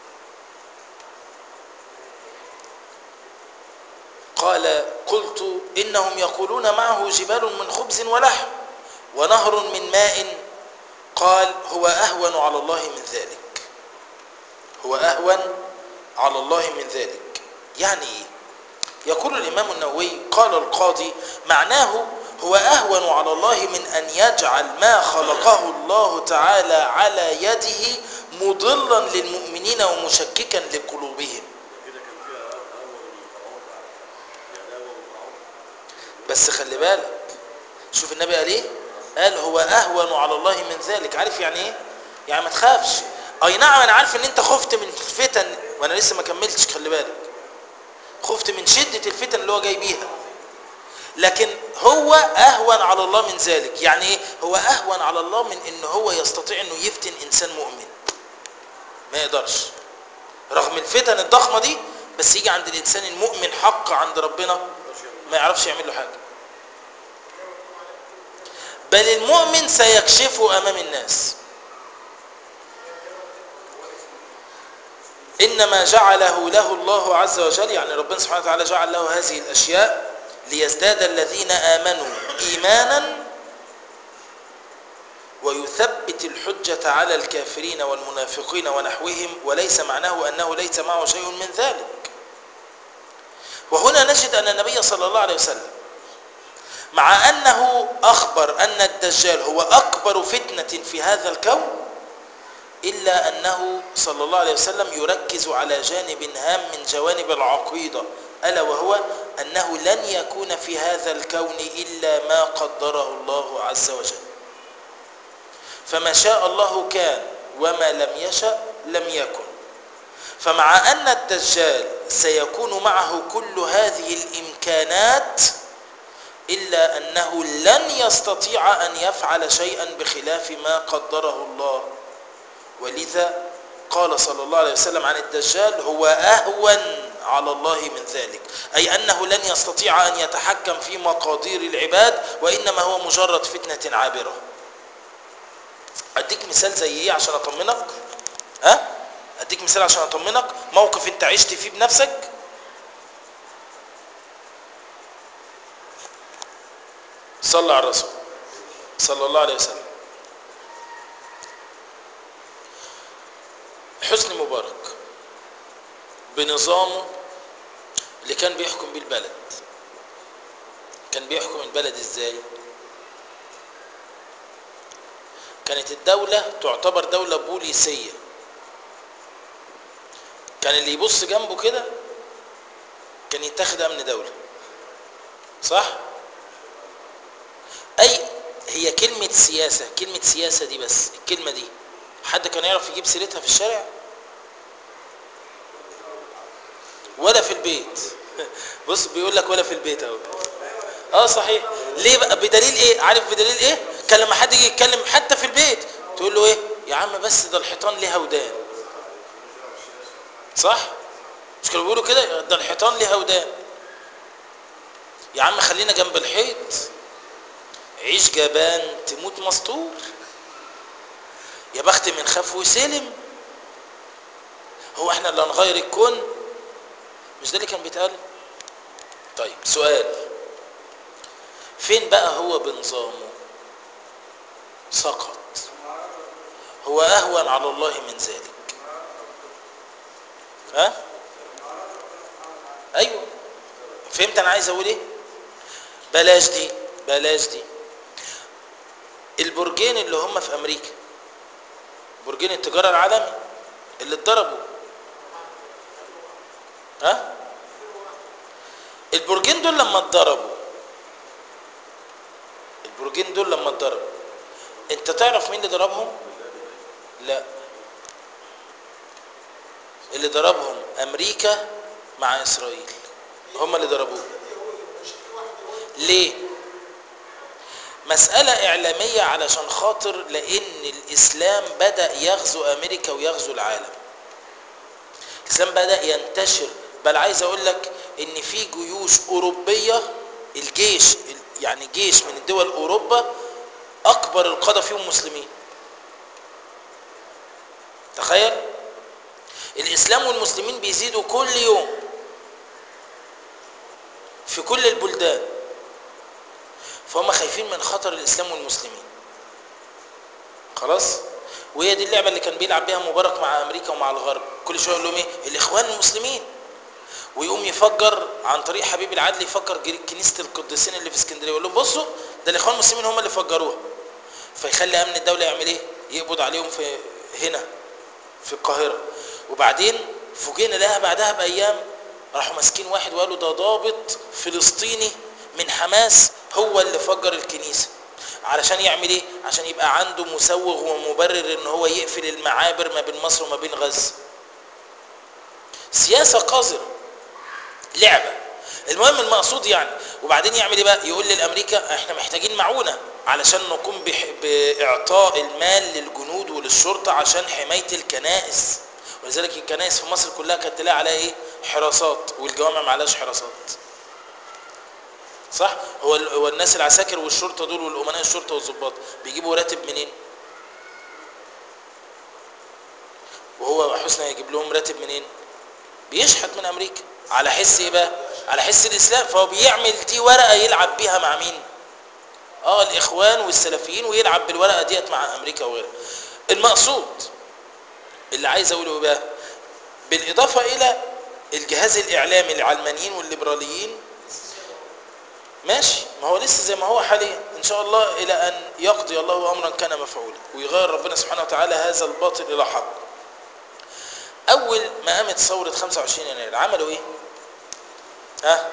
قال قلت انهم يقولون معه جبال من خبز ولحم ونهر من ماء قال هو اهون على الله من ذلك هو اهون على الله من ذلك يعني ايه يقول الامام النووي قال القاضي معناه هو اهون على الله من ان يجعل ما خلقه الله تعالى على يده مضلا للمؤمنين ومشككا لقلوبهم كده كان فيها اول الفرعون يعني اول الفرعون بس خلي بالك شوف النبي قال ايه قال هو اهون على الله من ذلك عارف يعني ايه يعني ما تخافش اي نعم انا عارف ان انت خفت من الفتن وانا لسه ما كملتش خلي بالك خفت من شدة الفتن اللي هو جاي بيها لكن هو اهون على الله من ذلك يعني ايه هو اهون على الله من ان هو يستطيع انه يفتن انسان مؤمن ما يقدرش رغم الفتن الضخمة دي بس يجي عند الانسان المؤمن حق عند ربنا ما يعرفش يعمل له حاجة بل المؤمن سيكشفه امام الناس انما جعله له الله عز وجل يعني ربنا سبحانه وتعالى جعل له هذه الاشياء ليزداد الذين امنوا ايمانا ويثبت الحجة على الكافرين والمنافقين ونحوهم وليس معناه انه ليس معه شيء من ذلك وهنا نجد ان النبي صلى الله عليه وسلم مع انه اخبر ان الدجال هو اكبر فتنة في هذا الكون إلا أنه صلى الله عليه وسلم يركز على جانب هام من جوانب العقيدة ألا وهو أنه لن يكون في هذا الكون إلا ما قدره الله عز وجل فما شاء الله كان وما لم يشأ لم يكن فمع أن الدجال سيكون معه كل هذه الإمكانات إلا أنه لن يستطيع أن يفعل شيئا بخلاف ما قدره الله ولذا قال صلى الله عليه وسلم عن الدجال هو أهون على الله من ذلك أي أنه لن يستطيع أن يتحكم في مقادير العباد وإنما هو مجرد فتنة عابرة أديك مثال زي إيه عشان أطمنك ها أديك مثال عشان أطمنك موقف أنت عشت فيه بنفسك صلى على الرسول صلى الله عليه وسلم حسني مبارك بنظامه اللي كان بيحكم بيه البلد كان بيحكم البلد ازاي كانت الدولة تعتبر دولة بوليسية كان اللي يبص جنبه كده كان يتاخد امن دولة صح اي هي كلمة سياسة كلمة سياسة دي بس الكلمة دي حد كان يعرف يجيب سيرتها في الشارع ولا في البيت بص بيقول لك ولا في البيت اهو اه صحيح ليه بقى بدليل ايه عارف بدليل ايه كان لما حد يجي يتكلم حتى في البيت تقول له ايه يا عم بس ده الحيطان ليها ودان صح مش كانوا بيقولوا كده ده الحيطان ليها ودان يا عم خلينا جنب الحيط عيش جبان تموت مسطور يا بخت من خاف وسلم هو احنا اللي هنغير الكون مش ده اللي كان بيتقال طيب سؤال فين بقى هو بنظامه سقط هو اهون على الله من ذلك ها ايوه فهمت انا عايز اقول ايه بلاش دي بلاش دي البرجين اللي هم في امريكا برجين التجاره العالمي اللي اتضربوا ها البرجين دول لما اتضربوا البرجين دول لما اتضربوا انت تعرف مين اللي ضربهم لا اللي ضربهم امريكا مع اسرائيل هم اللي ضربوه ليه مسألة إعلامية علشان خاطر لأن الإسلام بدأ يغزو أمريكا ويغزو العالم الإسلام بدأ ينتشر بل عايز أقول لك إن في جيوش أوروبية الجيش يعني جيش من الدول أوروبا أكبر القادة فيهم مسلمين تخيل الإسلام والمسلمين بيزيدوا كل يوم في كل البلدان فهم خايفين من خطر الإسلام والمسلمين خلاص وهي دي اللعبة اللي كان بيلعب بيها مبارك مع أمريكا ومع الغرب كل شوية يقول لهم إيه الإخوان المسلمين ويقوم يفجر عن طريق حبيب العدل يفكر كنيسة القديسين اللي في اسكندرية يقول لهم بصوا ده الإخوان المسلمين هم اللي فجروها فيخلي أمن الدولة يعمل إيه يقبض عليهم في هنا في القاهرة وبعدين فوجئنا لها بعدها بأيام راحوا ماسكين واحد وقالوا ده ضابط فلسطيني من حماس هو اللي فجر الكنيسة علشان يعمل ايه عشان يبقى عنده مسوغ ومبرر ان هو يقفل المعابر ما بين مصر وما بين غزة سياسة قذرة لعبة المهم المقصود يعني وبعدين يعمل ايه بقى يقول للامريكا احنا محتاجين معونة علشان نقوم بح... باعطاء المال للجنود وللشرطة عشان حماية الكنائس ولذلك الكنائس في مصر كلها كانت تلاقي عليها ايه حراسات والجوامع ما عليهاش حراسات صح هو هو الناس العساكر والشرطه دول والامناء الشرطه والظباط بيجيبوا راتب منين وهو حسني هيجيب لهم راتب منين بيشحت من امريكا على حس ايه بقى على حس الاسلام فهو بيعمل دي ورقه يلعب بيها مع مين اه الاخوان والسلفيين ويلعب بالورقه ديت مع امريكا وغيرها المقصود اللي عايز اقوله ايه بقى بالاضافه الى الجهاز الاعلامي العلمانيين والليبراليين ماشي ما هو لسه زي ما هو حاليا ان شاء الله الى ان يقضي الله امرا كان مفعولا ويغير ربنا سبحانه وتعالى هذا الباطل الى حق اول ما قامت ثوره 25 يناير عملوا ايه ها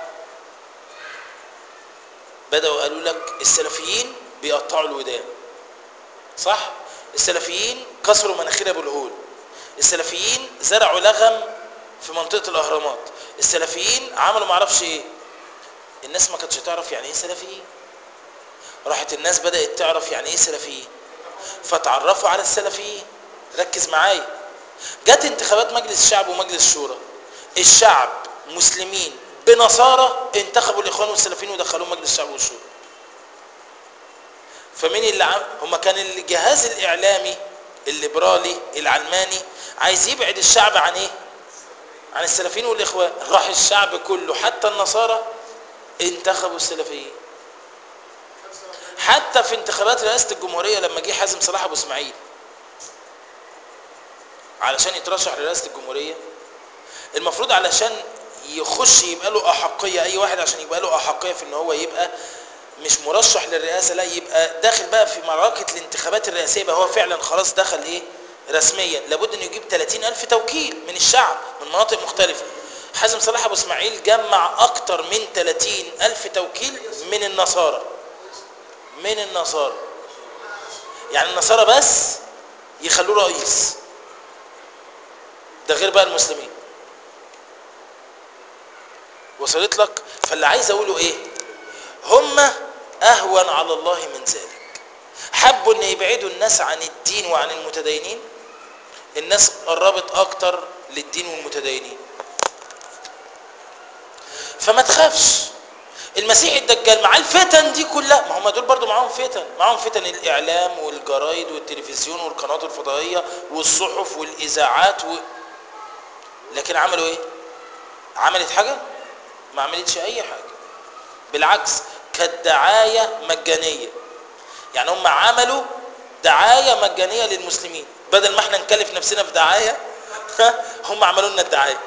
بداوا قالوا لك السلفيين بيقطعوا الودان صح السلفيين كسروا مناخير ابو الهول السلفيين زرعوا لغم في منطقه الاهرامات السلفيين عملوا معرفش ايه الناس ما كانتش تعرف يعني ايه سلفيين راحت الناس بدأت تعرف يعني ايه سلفيين فتعرفوا على السلفيين ركز معايا جت انتخابات مجلس الشعب ومجلس الشورى الشعب مسلمين بنصارى انتخبوا الاخوان والسلفيين ودخلوهم مجلس الشعب والشورى فمين اللي عم... هما كان الجهاز الاعلامي الليبرالي العلماني عايز يبعد الشعب عن ايه عن السلفيين والاخوان راح الشعب كله حتى النصارى انتخبوا السلفيين حتى في انتخابات رئاسة الجمهورية لما جه حازم صلاح ابو اسماعيل علشان يترشح لرئاسة الجمهورية المفروض علشان يخش يبقى له احقية اي واحد عشان يبقى له احقية في ان هو يبقى مش مرشح للرئاسة لا يبقى داخل بقى في معركة الانتخابات الرئاسية يبقى هو فعلا خلاص دخل ايه رسميا لابد انه يجيب 30 الف توكيل من الشعب من مناطق مختلفة حازم صلاح ابو اسماعيل جمع اكتر من 30 الف توكيل من النصارى من النصارى يعني النصارى بس يخلوه رئيس ده غير بقى المسلمين وصلت لك فاللي عايز اقوله ايه هم اهون على الله من ذلك حبوا ان يبعدوا الناس عن الدين وعن المتدينين الناس قربت اكتر للدين والمتدينين فما تخافش المسيح الدجال مع الفتن دي كلها ما هم دول برضو معاهم فتن معاهم فتن الاعلام والجرايد والتلفزيون والقنوات الفضائيه والصحف والاذاعات و... لكن عملوا ايه عملت حاجه ما عملتش اي حاجه بالعكس كانت دعايه مجانيه يعني هم عملوا دعايه مجانيه للمسلمين بدل ما احنا نكلف نفسنا في دعايه هم عملوا لنا الدعايه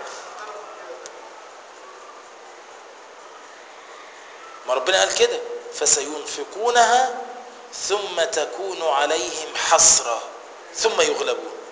ما ربنا قال كده فسينفقونها ثم تكون عليهم حسرة ثم يغلبون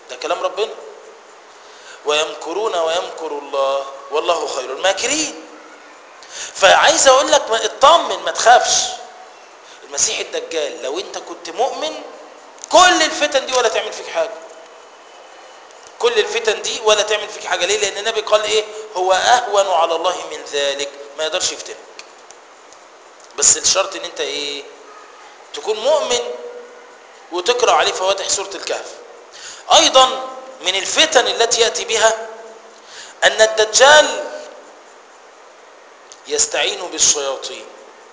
ده كلام ربنا ويمكرون ويمكر الله والله خير الماكرين فعايز اقول لك ما اطمن ما تخافش المسيح الدجال لو انت كنت مؤمن كل الفتن دي ولا تعمل فيك حاجه كل الفتن دي ولا تعمل فيك حاجه ليه لان النبي قال ايه هو اهون على الله من ذلك ما يقدرش يفتنك بس الشرط ان انت ايه تكون مؤمن وتقرا عليه فواتح سوره الكهف ايضا من الفتن التي ياتي بها ان الدجال يستعين بالشياطين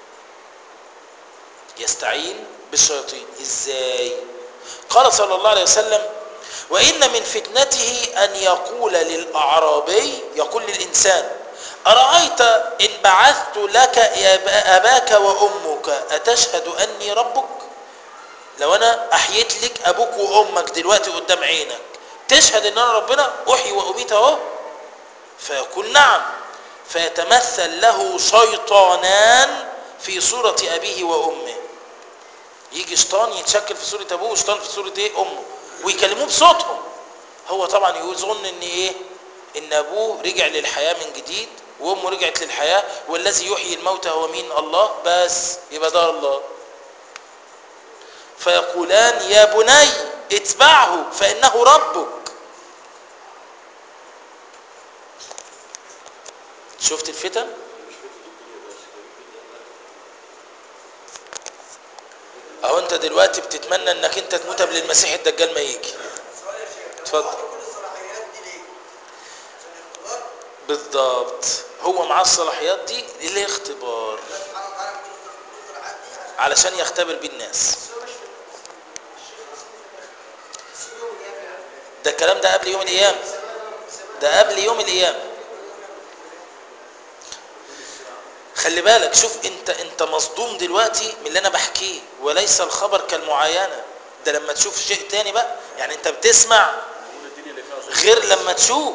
يستعين بالشياطين ازاي قال صلى الله عليه وسلم وان من فتنته ان يقول للاعرابي يقول للانسان ارايت ان بعثت لك اباك وامك اتشهد اني ربك لو انا احييت لك ابوك وامك دلوقتي قدام عينك تشهد ان انا ربنا احيي واميت اهو فيقول نعم فيتمثل له شيطانان في صورة أبيه وأمه يجي شيطان يتشكل في صورة أبوه وشيطان في صورة إيه أمه ويكلموه بصوتهم هو طبعا يظن إن إيه إن أبوه رجع للحياة من جديد وأمه رجعت للحياة والذي يحيي الموتى هو مين الله بس يبقى ده الله فيقولان يا بني اتبعه فإنه ربك شفت الفتن اهو انت دلوقتي بتتمنى انك انت تموت قبل المسيح الدجال ما يجي اتفضل بالضبط هو معاه الصلاحيات دي للاختبار علشان يختبر بيه الناس ده الكلام ده قبل يوم القيامه ده قبل يوم القيامه خلي بالك شوف انت انت مصدوم دلوقتي من اللي انا بحكيه وليس الخبر كالمعاينه ده لما تشوف شيء تاني بقى يعني انت بتسمع كل الدنيا اللي فيها صوت غير لما تشوف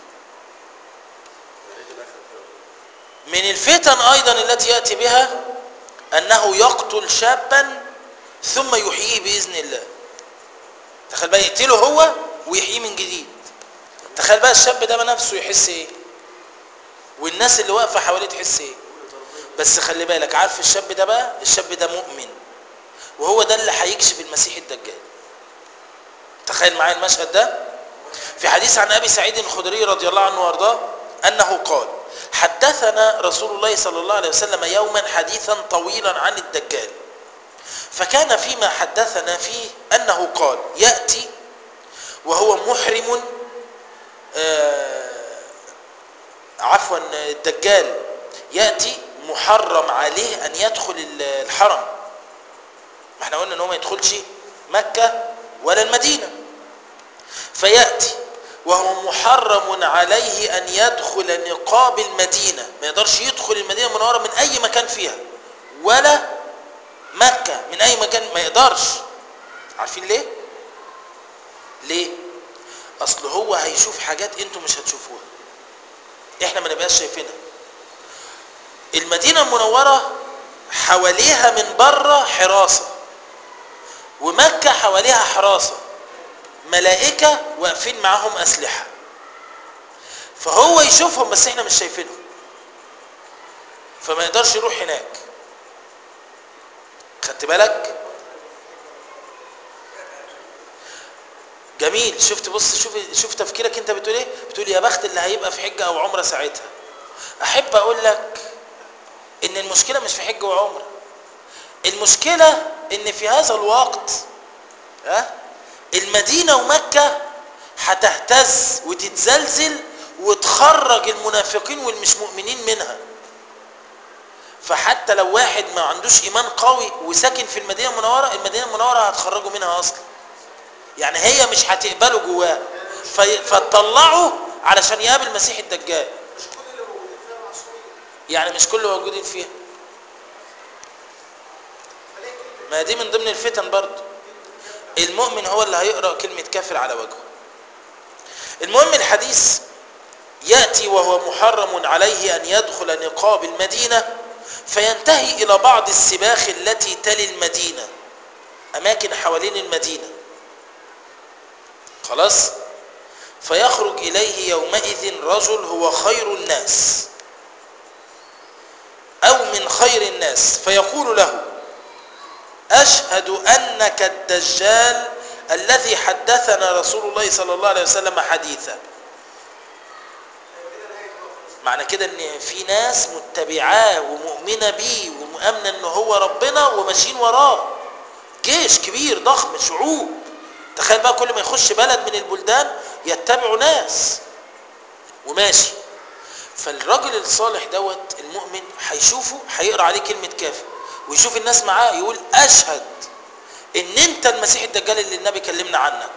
لقيت الاخر فيها من الفتن ايضا التي ياتي بها انه يقتل شابا ثم يحييه باذن الله تخيل بقى يقتله هو ويحييه من جديد تخيل بقى الشاب ده بقى نفسه يحس ايه والناس اللي واقفه حواليه تحس ايه بس خلي بالك عارف الشاب ده بقى الشاب ده مؤمن وهو ده اللي هيكشف المسيح الدجال تخيل معايا المشهد ده في حديث عن ابي سعيد الخدري رضي الله عنه وارضاه انه قال حدثنا رسول الله صلى الله عليه وسلم يوما حديثا طويلا عن الدجال فكان فيما حدثنا فيه انه قال ياتي وهو محرم آه عفوا الدجال ياتي محرم عليه ان يدخل ال- الحرم ما احنا قلنا ان هو ما يدخلش مكه ولا المدينه فياتي وهو محرم عليه ان يدخل نقاب المدينه ما يقدرش يدخل المدينه المنوره من اي مكان فيها ولا مكه من اي مكان ما يقدرش عارفين ليه ليه اصل هو هيشوف حاجات انتوا مش هتشوفوها احنا ما نبقاش شايفينها المدينه المنوره حواليها من بره حراسه ومكه حواليها حراسه ملائكه واقفين معاهم اسلحه فهو يشوفهم بس احنا مش شايفينهم فما يقدرش يروح هناك خدت بالك جميل شفت بص شوف شوف تفكيرك انت بتقول ايه بتقول يا بخت اللي هيبقى في حجه او عمره ساعتها احب اقول لك ان المشكله مش في حجه وعمره المشكله ان في هذا الوقت ها المدينه ومكه هتهتز وتتزلزل وتخرج المنافقين والمش مؤمنين منها فحتى لو واحد ما عندوش ايمان قوي وساكن في المدينه المنوره المدينه المنوره هتخرجه منها اصلا يعني هي مش هتقبله جواه في- فتطلعه علشان يقابل المسيح الدجال مش كل اللي موجودين فيها معصومين يعني مش كل موجودين فيها فليه كلمة ما دي من ضمن الفتن برضه المؤمن هو اللي هيقرا كلمه كافر على وجهه المهم الحديث ياتي وهو محرم عليه ان يدخل نقاب المدينه فينتهي الى بعض السباخ التي تلي المدينه اماكن حوالين المدينه خلاص فيخرج إليه يومئذ رجل هو خير الناس أو من خير الناس فيقول له أشهد أنك الدجال الذي حدثنا رسول الله صلى الله عليه وسلم حديثا معنى كده ان في ناس متبعاه ومؤمنه بيه ومؤمنه ان هو ربنا وماشيين وراه جيش كبير ضخم شعوب تخيل بقى كل ما يخش بلد من البلدان يتبعوا ناس وماشي فالراجل الصالح دوت المؤمن هيشوفه هيقرا عليه كلمه كافر ويشوف الناس معاه يقول اشهد ان انت المسيح الدجال اللي النبي كلمنا عنك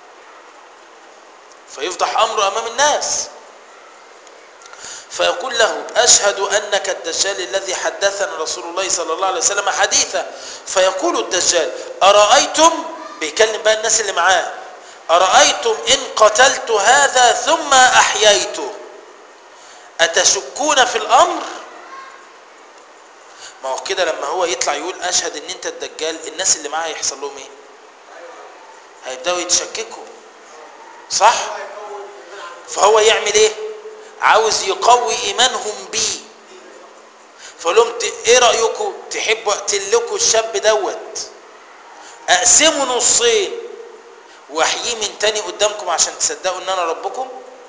فيفضح امره امام الناس فيقول له أشهد أنك الدجال الذي حدثنا رسول الله صلى الله عليه وسلم حديثا فيقول الدجال أرأيتم بيكلم بقى الناس اللي معاه أرأيتم إن قتلت هذا ثم أحييته أتشكون في الأمر ما هو كده لما هو يطلع يقول أشهد إن أنت الدجال الناس اللي معاه يحصل لهم إيه هيبدأوا يتشككوا صح فهو يعمل إيه عاوز يقوي ايمانهم بيه فقول لهم ايه رايكم تحبوا اقتل لكم الشاب دوت اقسمه نصين واحييه من تاني قدامكم عشان تصدقوا ان انا ربكم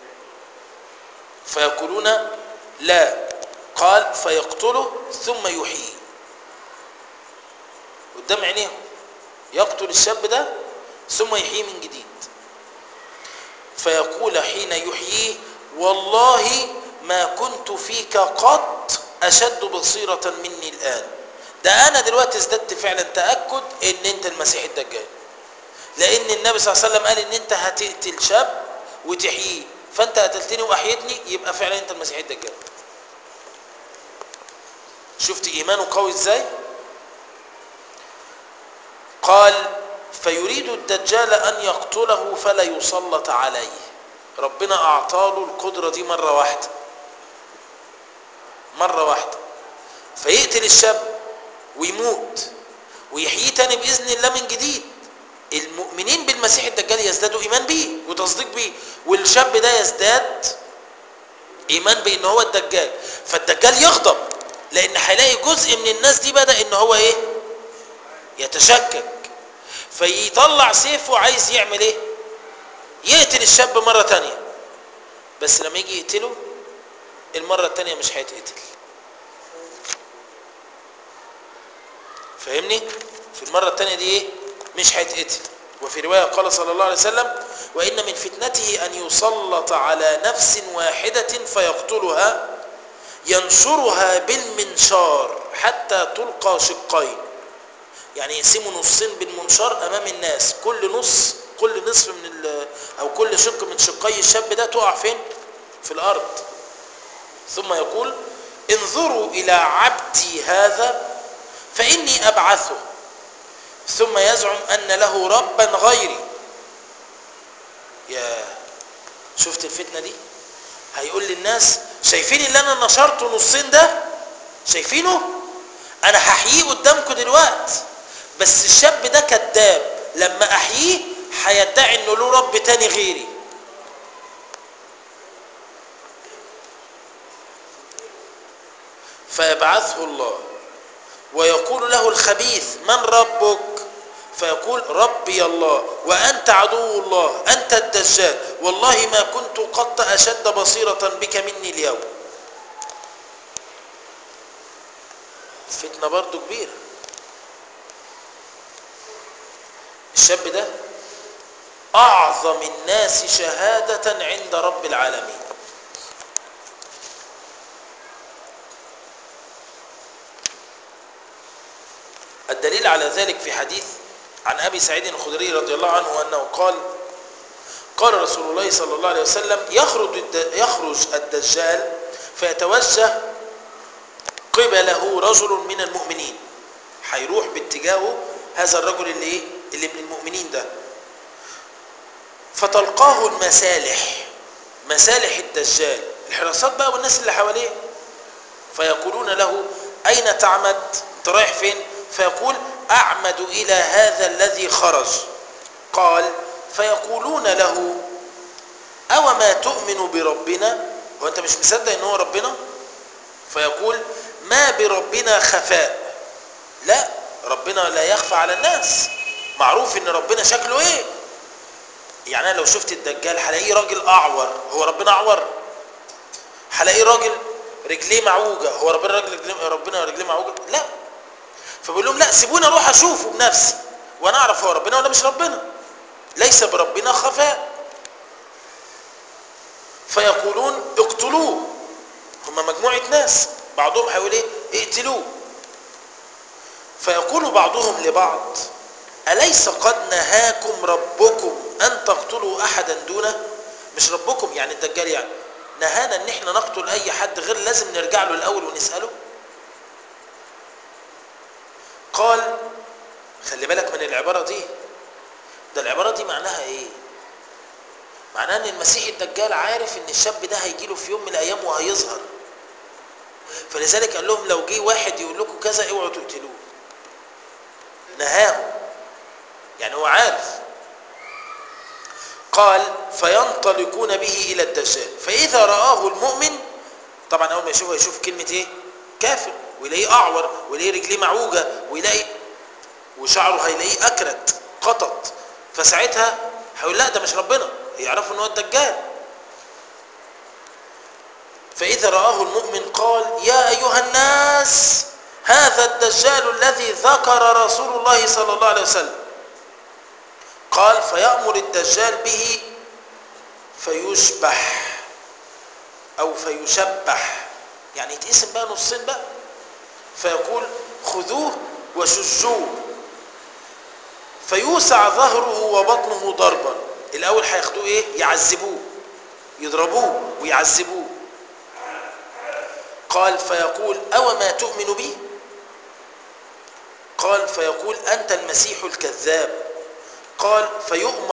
فيقولون لا قال فيقتله ثم يحييه قدام عينيهم يقتل الشاب ده ثم يحييه من جديد فيقول حين يحييه والله ما كنت فيك قط أشد بصيرة مني الآن ده أنا دلوقتي ازددت فعلا تأكد إن أنت المسيح الدجال لأن النبي صلى الله عليه وسلم قال إن أنت هتقتل شاب وتحييه فأنت قتلتني وأحيتني يبقى فعلا أنت المسيح الدجال شفت إيمانه قوي إزاي قال فيريد الدجال أن يقتله فلا يسلط عليه ربنا أعطاله القدرة دي مرة واحدة مرة واحدة فيقتل الشاب ويموت ويحييه تاني بإذن الله من جديد المؤمنين بالمسيح الدجال يزدادوا إيمان بيه وتصديق بيه والشاب ده يزداد إيمان بأن هو الدجال فالدجال يغضب لأن هيلاقي جزء من الناس دي بدأ أن هو إيه يتشكك فيطلع سيفه عايز يعمل إيه يقتل الشاب مرة تانية بس لما يجي يقتله المرة التانية مش هيتقتل فاهمني في المرة التانية دي ايه مش هيتقتل وفي رواية قال صلى الله عليه وسلم وإن من فتنته أن يسلط على نفس واحدة فيقتلها ينشرها بالمنشار حتى تلقى شقين يعني يقسموا نصين بالمنشار أمام الناس كل نص كل نصف من ال او كل شق من شقي الشاب ده تقع فين في الارض ثم يقول انظروا الى عبدي هذا فاني ابعثه ثم يزعم ان له ربا غيري يا شفت الفتنه دي هيقول للناس شايفين اللي انا نشرته نصين ده شايفينه انا هحييه قدامكم دلوقتي بس الشاب ده كذاب لما احييه هيدعي انه له رب تاني غيري فيبعثه الله ويقول له الخبيث من ربك فيقول ربي الله وأنت عدو الله أنت الدجال والله ما كنت قط أشد بصيرة بك مني اليوم فتنة برضو كبيرة الشاب ده أعظم الناس شهادة عند رب العالمين الدليل على ذلك في حديث عن أبي سعيد الخدري رضي الله عنه أنه قال قال رسول الله صلى الله عليه وسلم يخرج يخرج الدجال فيتوجه قبله رجل من المؤمنين هيروح باتجاهه هذا الرجل اللي ايه اللي من المؤمنين ده فتلقاه المسالح مسالح الدجال الحراسات بقى والناس اللي حواليه فيقولون له أين تعمد انت رايح فين فيقول أعمد إلى هذا الذي خرج قال فيقولون له أو ما تؤمن بربنا هو أنت مش مصدق إن هو ربنا فيقول ما بربنا خفاء لا ربنا لا يخفى على الناس معروف ان ربنا شكله ايه يعني انا لو شفت الدجال هلاقيه راجل اعور هو ربنا اعور هلاقيه راجل رجليه معوجه هو ربنا راجل رجليه ربنا رجليه معوجه لا فبقول لهم لا سيبوني اروح اشوفه بنفسي وانا اعرف هو ربنا ولا مش ربنا ليس بربنا خفاء فيقولون اقتلوه هم مجموعه ناس بعضهم هيقول ايه اقتلوه فيقول بعضهم لبعض أليس قد نهاكم ربكم أن تقتلوا أحدا دونه مش ربكم يعني الدجال يعني نهانا ان احنا نقتل اي حد غير لازم نرجع له الاول ونسأله قال خلي بالك من العبارة دي ده العبارة دي معناها ايه معناها ان المسيح الدجال عارف ان الشاب ده هيجيله في يوم من الايام وهيظهر فلذلك قال لهم لو جه واحد يقول لكم كذا اوعوا تقتلوه نهاهم يعني هو عارف قال فينطلقون به الى الدجال فاذا رآه المؤمن طبعا اول ما يشوفه يشوف كلمة ايه كافر ويلاقيه اعور ويلاقيه رجليه معوجة ويلاقي وشعره هيلاقيه اكرت قطط فساعتها هيقول لا ده مش ربنا يعرفوا ان هو الدجال فاذا رآه المؤمن قال يا ايها الناس هذا الدجال الذي ذكر رسول الله صلى الله عليه وسلم قال فيأمر الدجال به فيشبح أو فيشبح يعني يتقسم بقى نصين بقى فيقول خذوه وشجوه فيوسع ظهره وبطنه ضربا الأول هياخدوه إيه يعذبوه يضربوه ويعذبوه قال فيقول أو ما تؤمن بي قال فيقول أنت المسيح الكذاب قال فيؤمر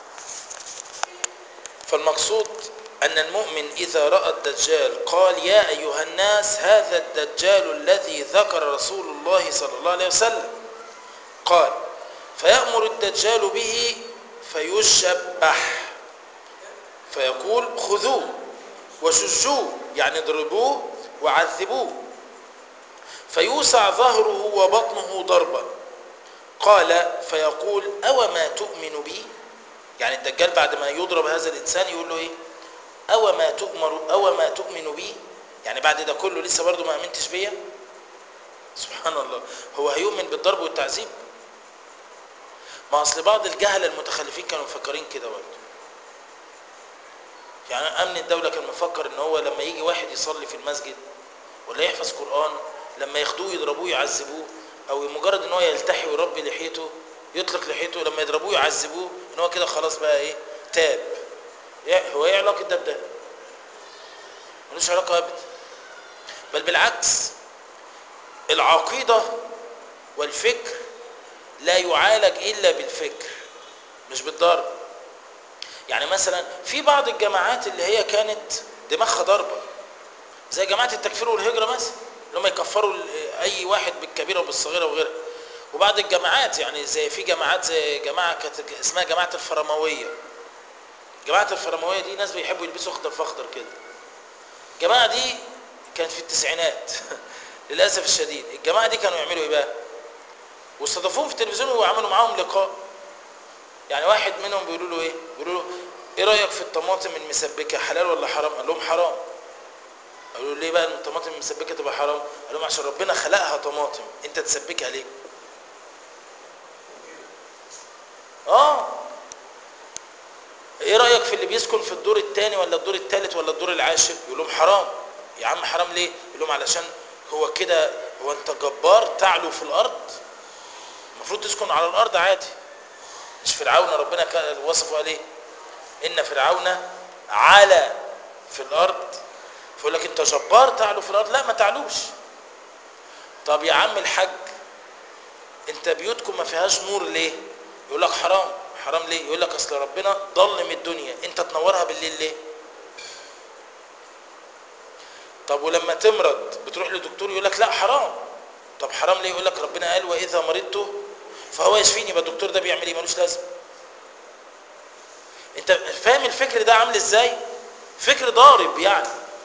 فالمقصود أن المؤمن إذا رأى الدجال قال يا أيها الناس هذا الدجال الذي ذكر رسول الله صلى الله عليه وسلم قال فيأمر الدجال به فيشبح فيقول خذوه وشجوه يعني اضربوه وعذبوه فيوسع ظهره وبطنه ضربا قال فيقول أو ما تؤمن بي يعني الدجال بعد ما يضرب هذا الإنسان يقول له إيه أو ما تؤمر أو ما تؤمن بي يعني بعد ده كله لسه برضه ما أمنتش بيا سبحان الله هو هيؤمن بالضرب والتعذيب ما أصل بعض الجهلة المتخلفين كانوا مفكرين كده برضه يعني أمن الدولة كان مفكر إن هو لما يجي واحد يصلي في المسجد ولا يحفظ قرآن لما ياخدوه يضربوه يعذبوه او مجرد ان هو يلتحي ويربي لحيته يطلق لحيته لما يضربوه يعذبوه ان هو كده خلاص بقى ايه تاب هو ايه علاقه ده بده ملوش علاقه ابدا بل بالعكس العقيده والفكر لا يعالج الا بالفكر مش بالضرب يعني مثلا في بعض الجماعات اللي هي كانت دماغها ضربه زي جماعه التكفير والهجره مثلا اللي هم يكفروا اي واحد بالكبيره وبالصغيره وغيرها وبعض الجماعات يعني زي في جماعات زي جماعه كانت اسمها جماعه الفرمويه جماعه الفرمويه دي ناس بيحبوا يلبسوا اخضر في اخضر كده الجماعه دي كانت في التسعينات للاسف الشديد الجماعه دي كانوا يعملوا ايه بقى واستضافوهم في التلفزيون وعملوا معاهم لقاء يعني واحد منهم بيقولوا له ايه بيقولوا له ايه رايك في الطماطم المسبكه حلال ولا حرام قال لهم حرام قالوا ليه بقى الطماطم المسبكه تبقى حرام قال لهم عشان ربنا خلقها طماطم انت تسبكها ليه اه ايه رايك في اللي بيسكن في الدور الثاني ولا الدور الثالث ولا الدور العاشر يقول لهم حرام يا عم حرام ليه يقول لهم علشان هو كده هو انت جبار تعلو في الارض المفروض تسكن على الارض عادي مش فرعون ربنا وصفه قال ايه ان فرعون على في الارض فيقول لك انت جبار تعلو في الارض لا ما تعلوش طب يا عم الحاج انت بيوتكم ما فيهاش نور ليه يقول لك حرام حرام ليه يقول لك اصل ربنا ضلم الدنيا انت تنورها بالليل ليه طب ولما تمرض بتروح لدكتور يقول لك لا حرام طب حرام ليه يقول لك ربنا قال واذا مرضت فهو يشفيني يبقى الدكتور ده بيعمل ايه ملوش لازمه انت فاهم الفكر ده عامل ازاي فكر ضارب يعني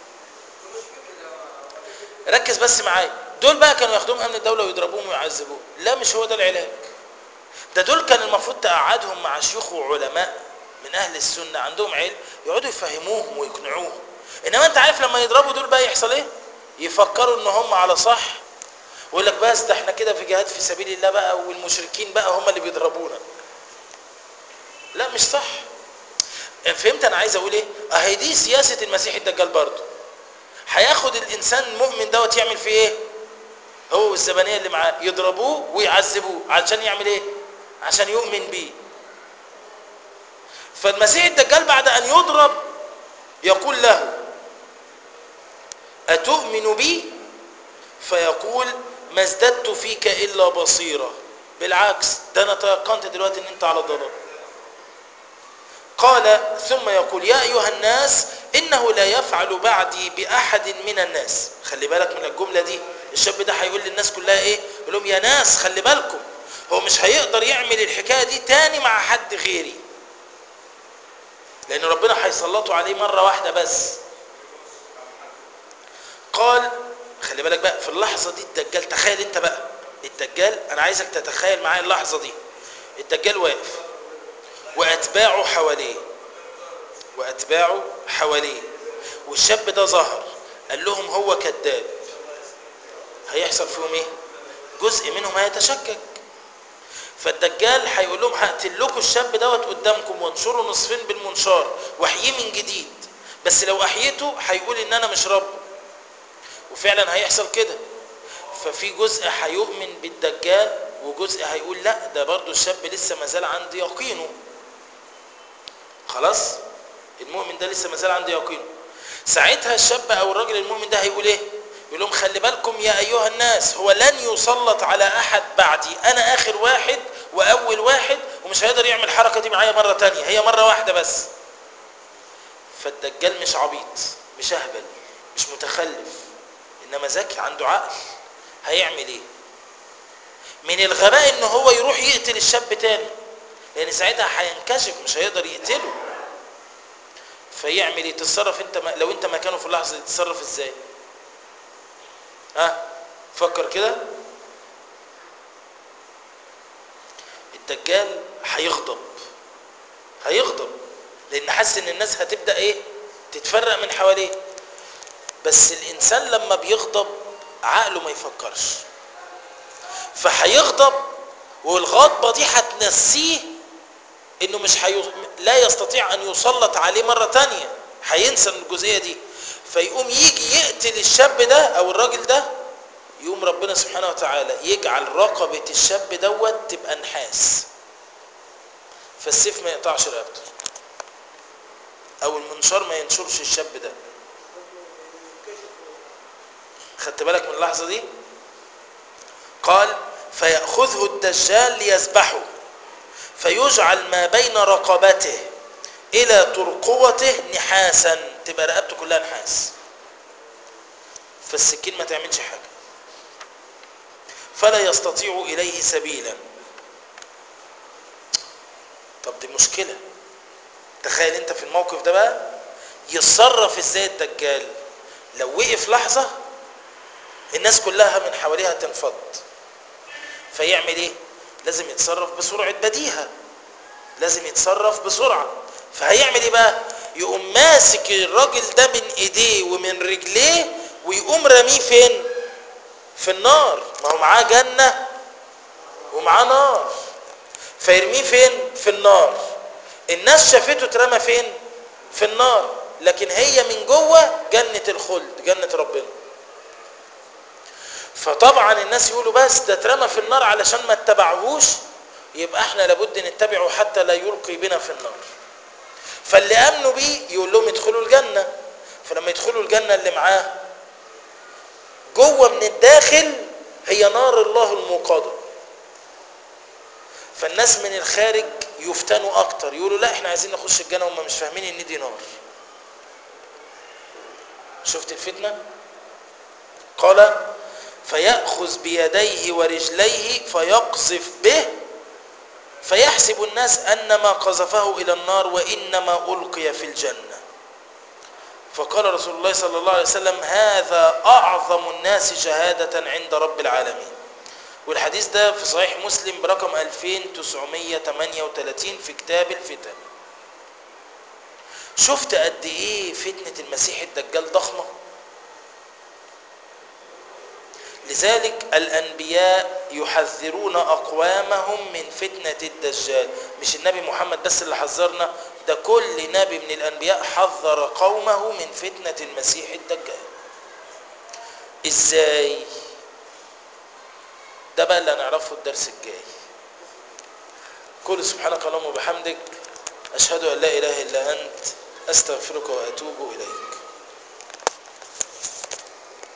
ركز بس معايا دول بقى كانوا ياخدوهم امن الدوله ويضربوهم ويعذبوهم لا مش هو ده العلاج ده دول كان المفروض تقعدهم مع شيوخ وعلماء من اهل السنه عندهم علم يقعدوا يفهموهم ويقنعوهم انما انت عارف لما يضربوا دول بقى يحصل ايه يفكروا ان هم على صح ويقول لك بس ده احنا كده في جهاد في سبيل الله بقى والمشركين بقى هم اللي بيضربونا لا مش صح فهمت انا عايز اقول ايه اهي دي سياسه المسيح الدجال برضه هياخد الانسان المؤمن دوت يعمل فيه ايه هو والزبانيه اللي معاه يضربوه ويعذبوه علشان يعمل ايه عشان يؤمن بيه فالمسيح الدجال بعد ان يضرب يقول له اتؤمن بي فيقول ما ازددت فيك الا بصيره بالعكس ده انا تيقنت دلوقتي ان انت على ضلال قال ثم يقول يا ايها الناس انه لا يفعل بعدي باحد من الناس خلي بالك من الجمله دي الشاب ده هيقول للناس كلها ايه يقول لهم يا ناس خلي بالكم هو مش هيقدر يعمل الحكايه دي تاني مع حد غيري لان ربنا هيسلطه عليه مره واحده بس قال خلي بالك بقى في اللحظه دي الدجال تخيل انت بقى الدجال انا عايزك تتخيل معايا اللحظه دي الدجال واقف واتباعه حواليه واتباعه حواليه والشاب ده ظهر قال لهم هو كذاب هيحصل فيهم ايه جزء منهم هيتشكك فالدجال هيقول لهم هقتل لكم الشاب دوت قدامكم وانشره نصفين بالمنشار واحييه من جديد بس لو احييته هيقول ان انا مش ربه وفعلا هيحصل كده ففي جزء هيؤمن بالدجال وجزء هيقول لا ده برضو الشاب لسه ما زال عندي يقينه خلاص المؤمن ده لسه ما زال عنده يقينه ساعتها الشاب او الراجل المؤمن ده هيقول ايه يقول لهم خلي بالكم يا ايها الناس هو لن يسلط على احد بعدي انا اخر واحد واول واحد ومش هيقدر يعمل الحركه دي معايا مره تانية هي مره واحده بس فالدجال مش عبيط مش اهبل مش متخلف انما ذكي عنده عقل هيعمل ايه من الغباء ان هو يروح يقتل الشاب تاني لان ساعتها هينكشف مش هيقدر يقتله فيعمل ايه تتصرف انت م... لو انت مكانه في اللحظه دي تتصرف ازاي ها فكر كده الدجال هيغضب هيغضب لان حاسس ان الناس هتبدا ايه تتفرق من حواليه بس الانسان لما بيغضب عقله ما يفكرش فهيغضب والغضبه دي هتنسيه انه مش حي... لا يستطيع ان يسلط عليه مره تانية هينسى الجزئيه دي فيقوم يجي يقتل الشاب ده او الراجل ده يقوم ربنا سبحانه وتعالى يجعل رقبه الشاب دوت تبقى نحاس فالسيف ما يقطعش رقبته او المنشار ما ينشرش الشاب ده خدت بالك من اللحظه دي قال فياخذه الدجال ليذبحه فيجعل ما بين رقبته الى ترقوته نحاسا تبقى رقبته كلها نحاس فالسكين ما تعملش حاجه فلا يستطيع اليه سبيلا طب دي مشكله تخيل انت في الموقف ده بقى يتصرف ازاي الدجال لو وقف لحظه الناس كلها من حواليها تنفض فيعمل ايه لازم يتصرف بسرعه بديهه لازم يتصرف بسرعه فهيعمل ايه بقى يقوم ماسك الراجل ده من ايديه ومن رجليه ويقوم رميه فين في النار ما هو معاه جنه ومعاه نار فيرميه فين في النار الناس شافته اترمى فين في النار لكن هي من جوه جنه الخلد جنه ربنا فطبعا الناس يقولوا بس ده اترمى في النار علشان ما اتبعهوش يبقى احنا لابد نتبعه حتى لا يلقي بنا في النار فاللي امنوا بيه يقول لهم ادخلوا الجنه فلما يدخلوا الجنه اللي معاه جوه من الداخل هي نار الله الموقده فالناس من الخارج يفتنوا اكتر يقولوا لا احنا عايزين نخش الجنه وهم مش فاهمين ان دي نار شفت الفتنه قال فيأخذ بيديه ورجليه فيقذف به فيحسب الناس أن ما قذفه إلى النار وإنما ألقي في الجنة فقال رسول الله صلى الله عليه وسلم هذا أعظم الناس شهادة عند رب العالمين والحديث ده في صحيح مسلم برقم 2938 في كتاب الفتن شفت قد ايه فتنة المسيح الدجال ضخمة لذلك الأنبياء يحذرون أقوامهم من فتنة الدجال مش النبي محمد بس اللي حذرنا ده كل نبي من الأنبياء حذر قومه من فتنة المسيح الدجال إزاي ده بقى اللي هنعرفه الدرس الجاي كل سبحانك اللهم وبحمدك أشهد أن لا إله إلا أنت أستغفرك وأتوب إليك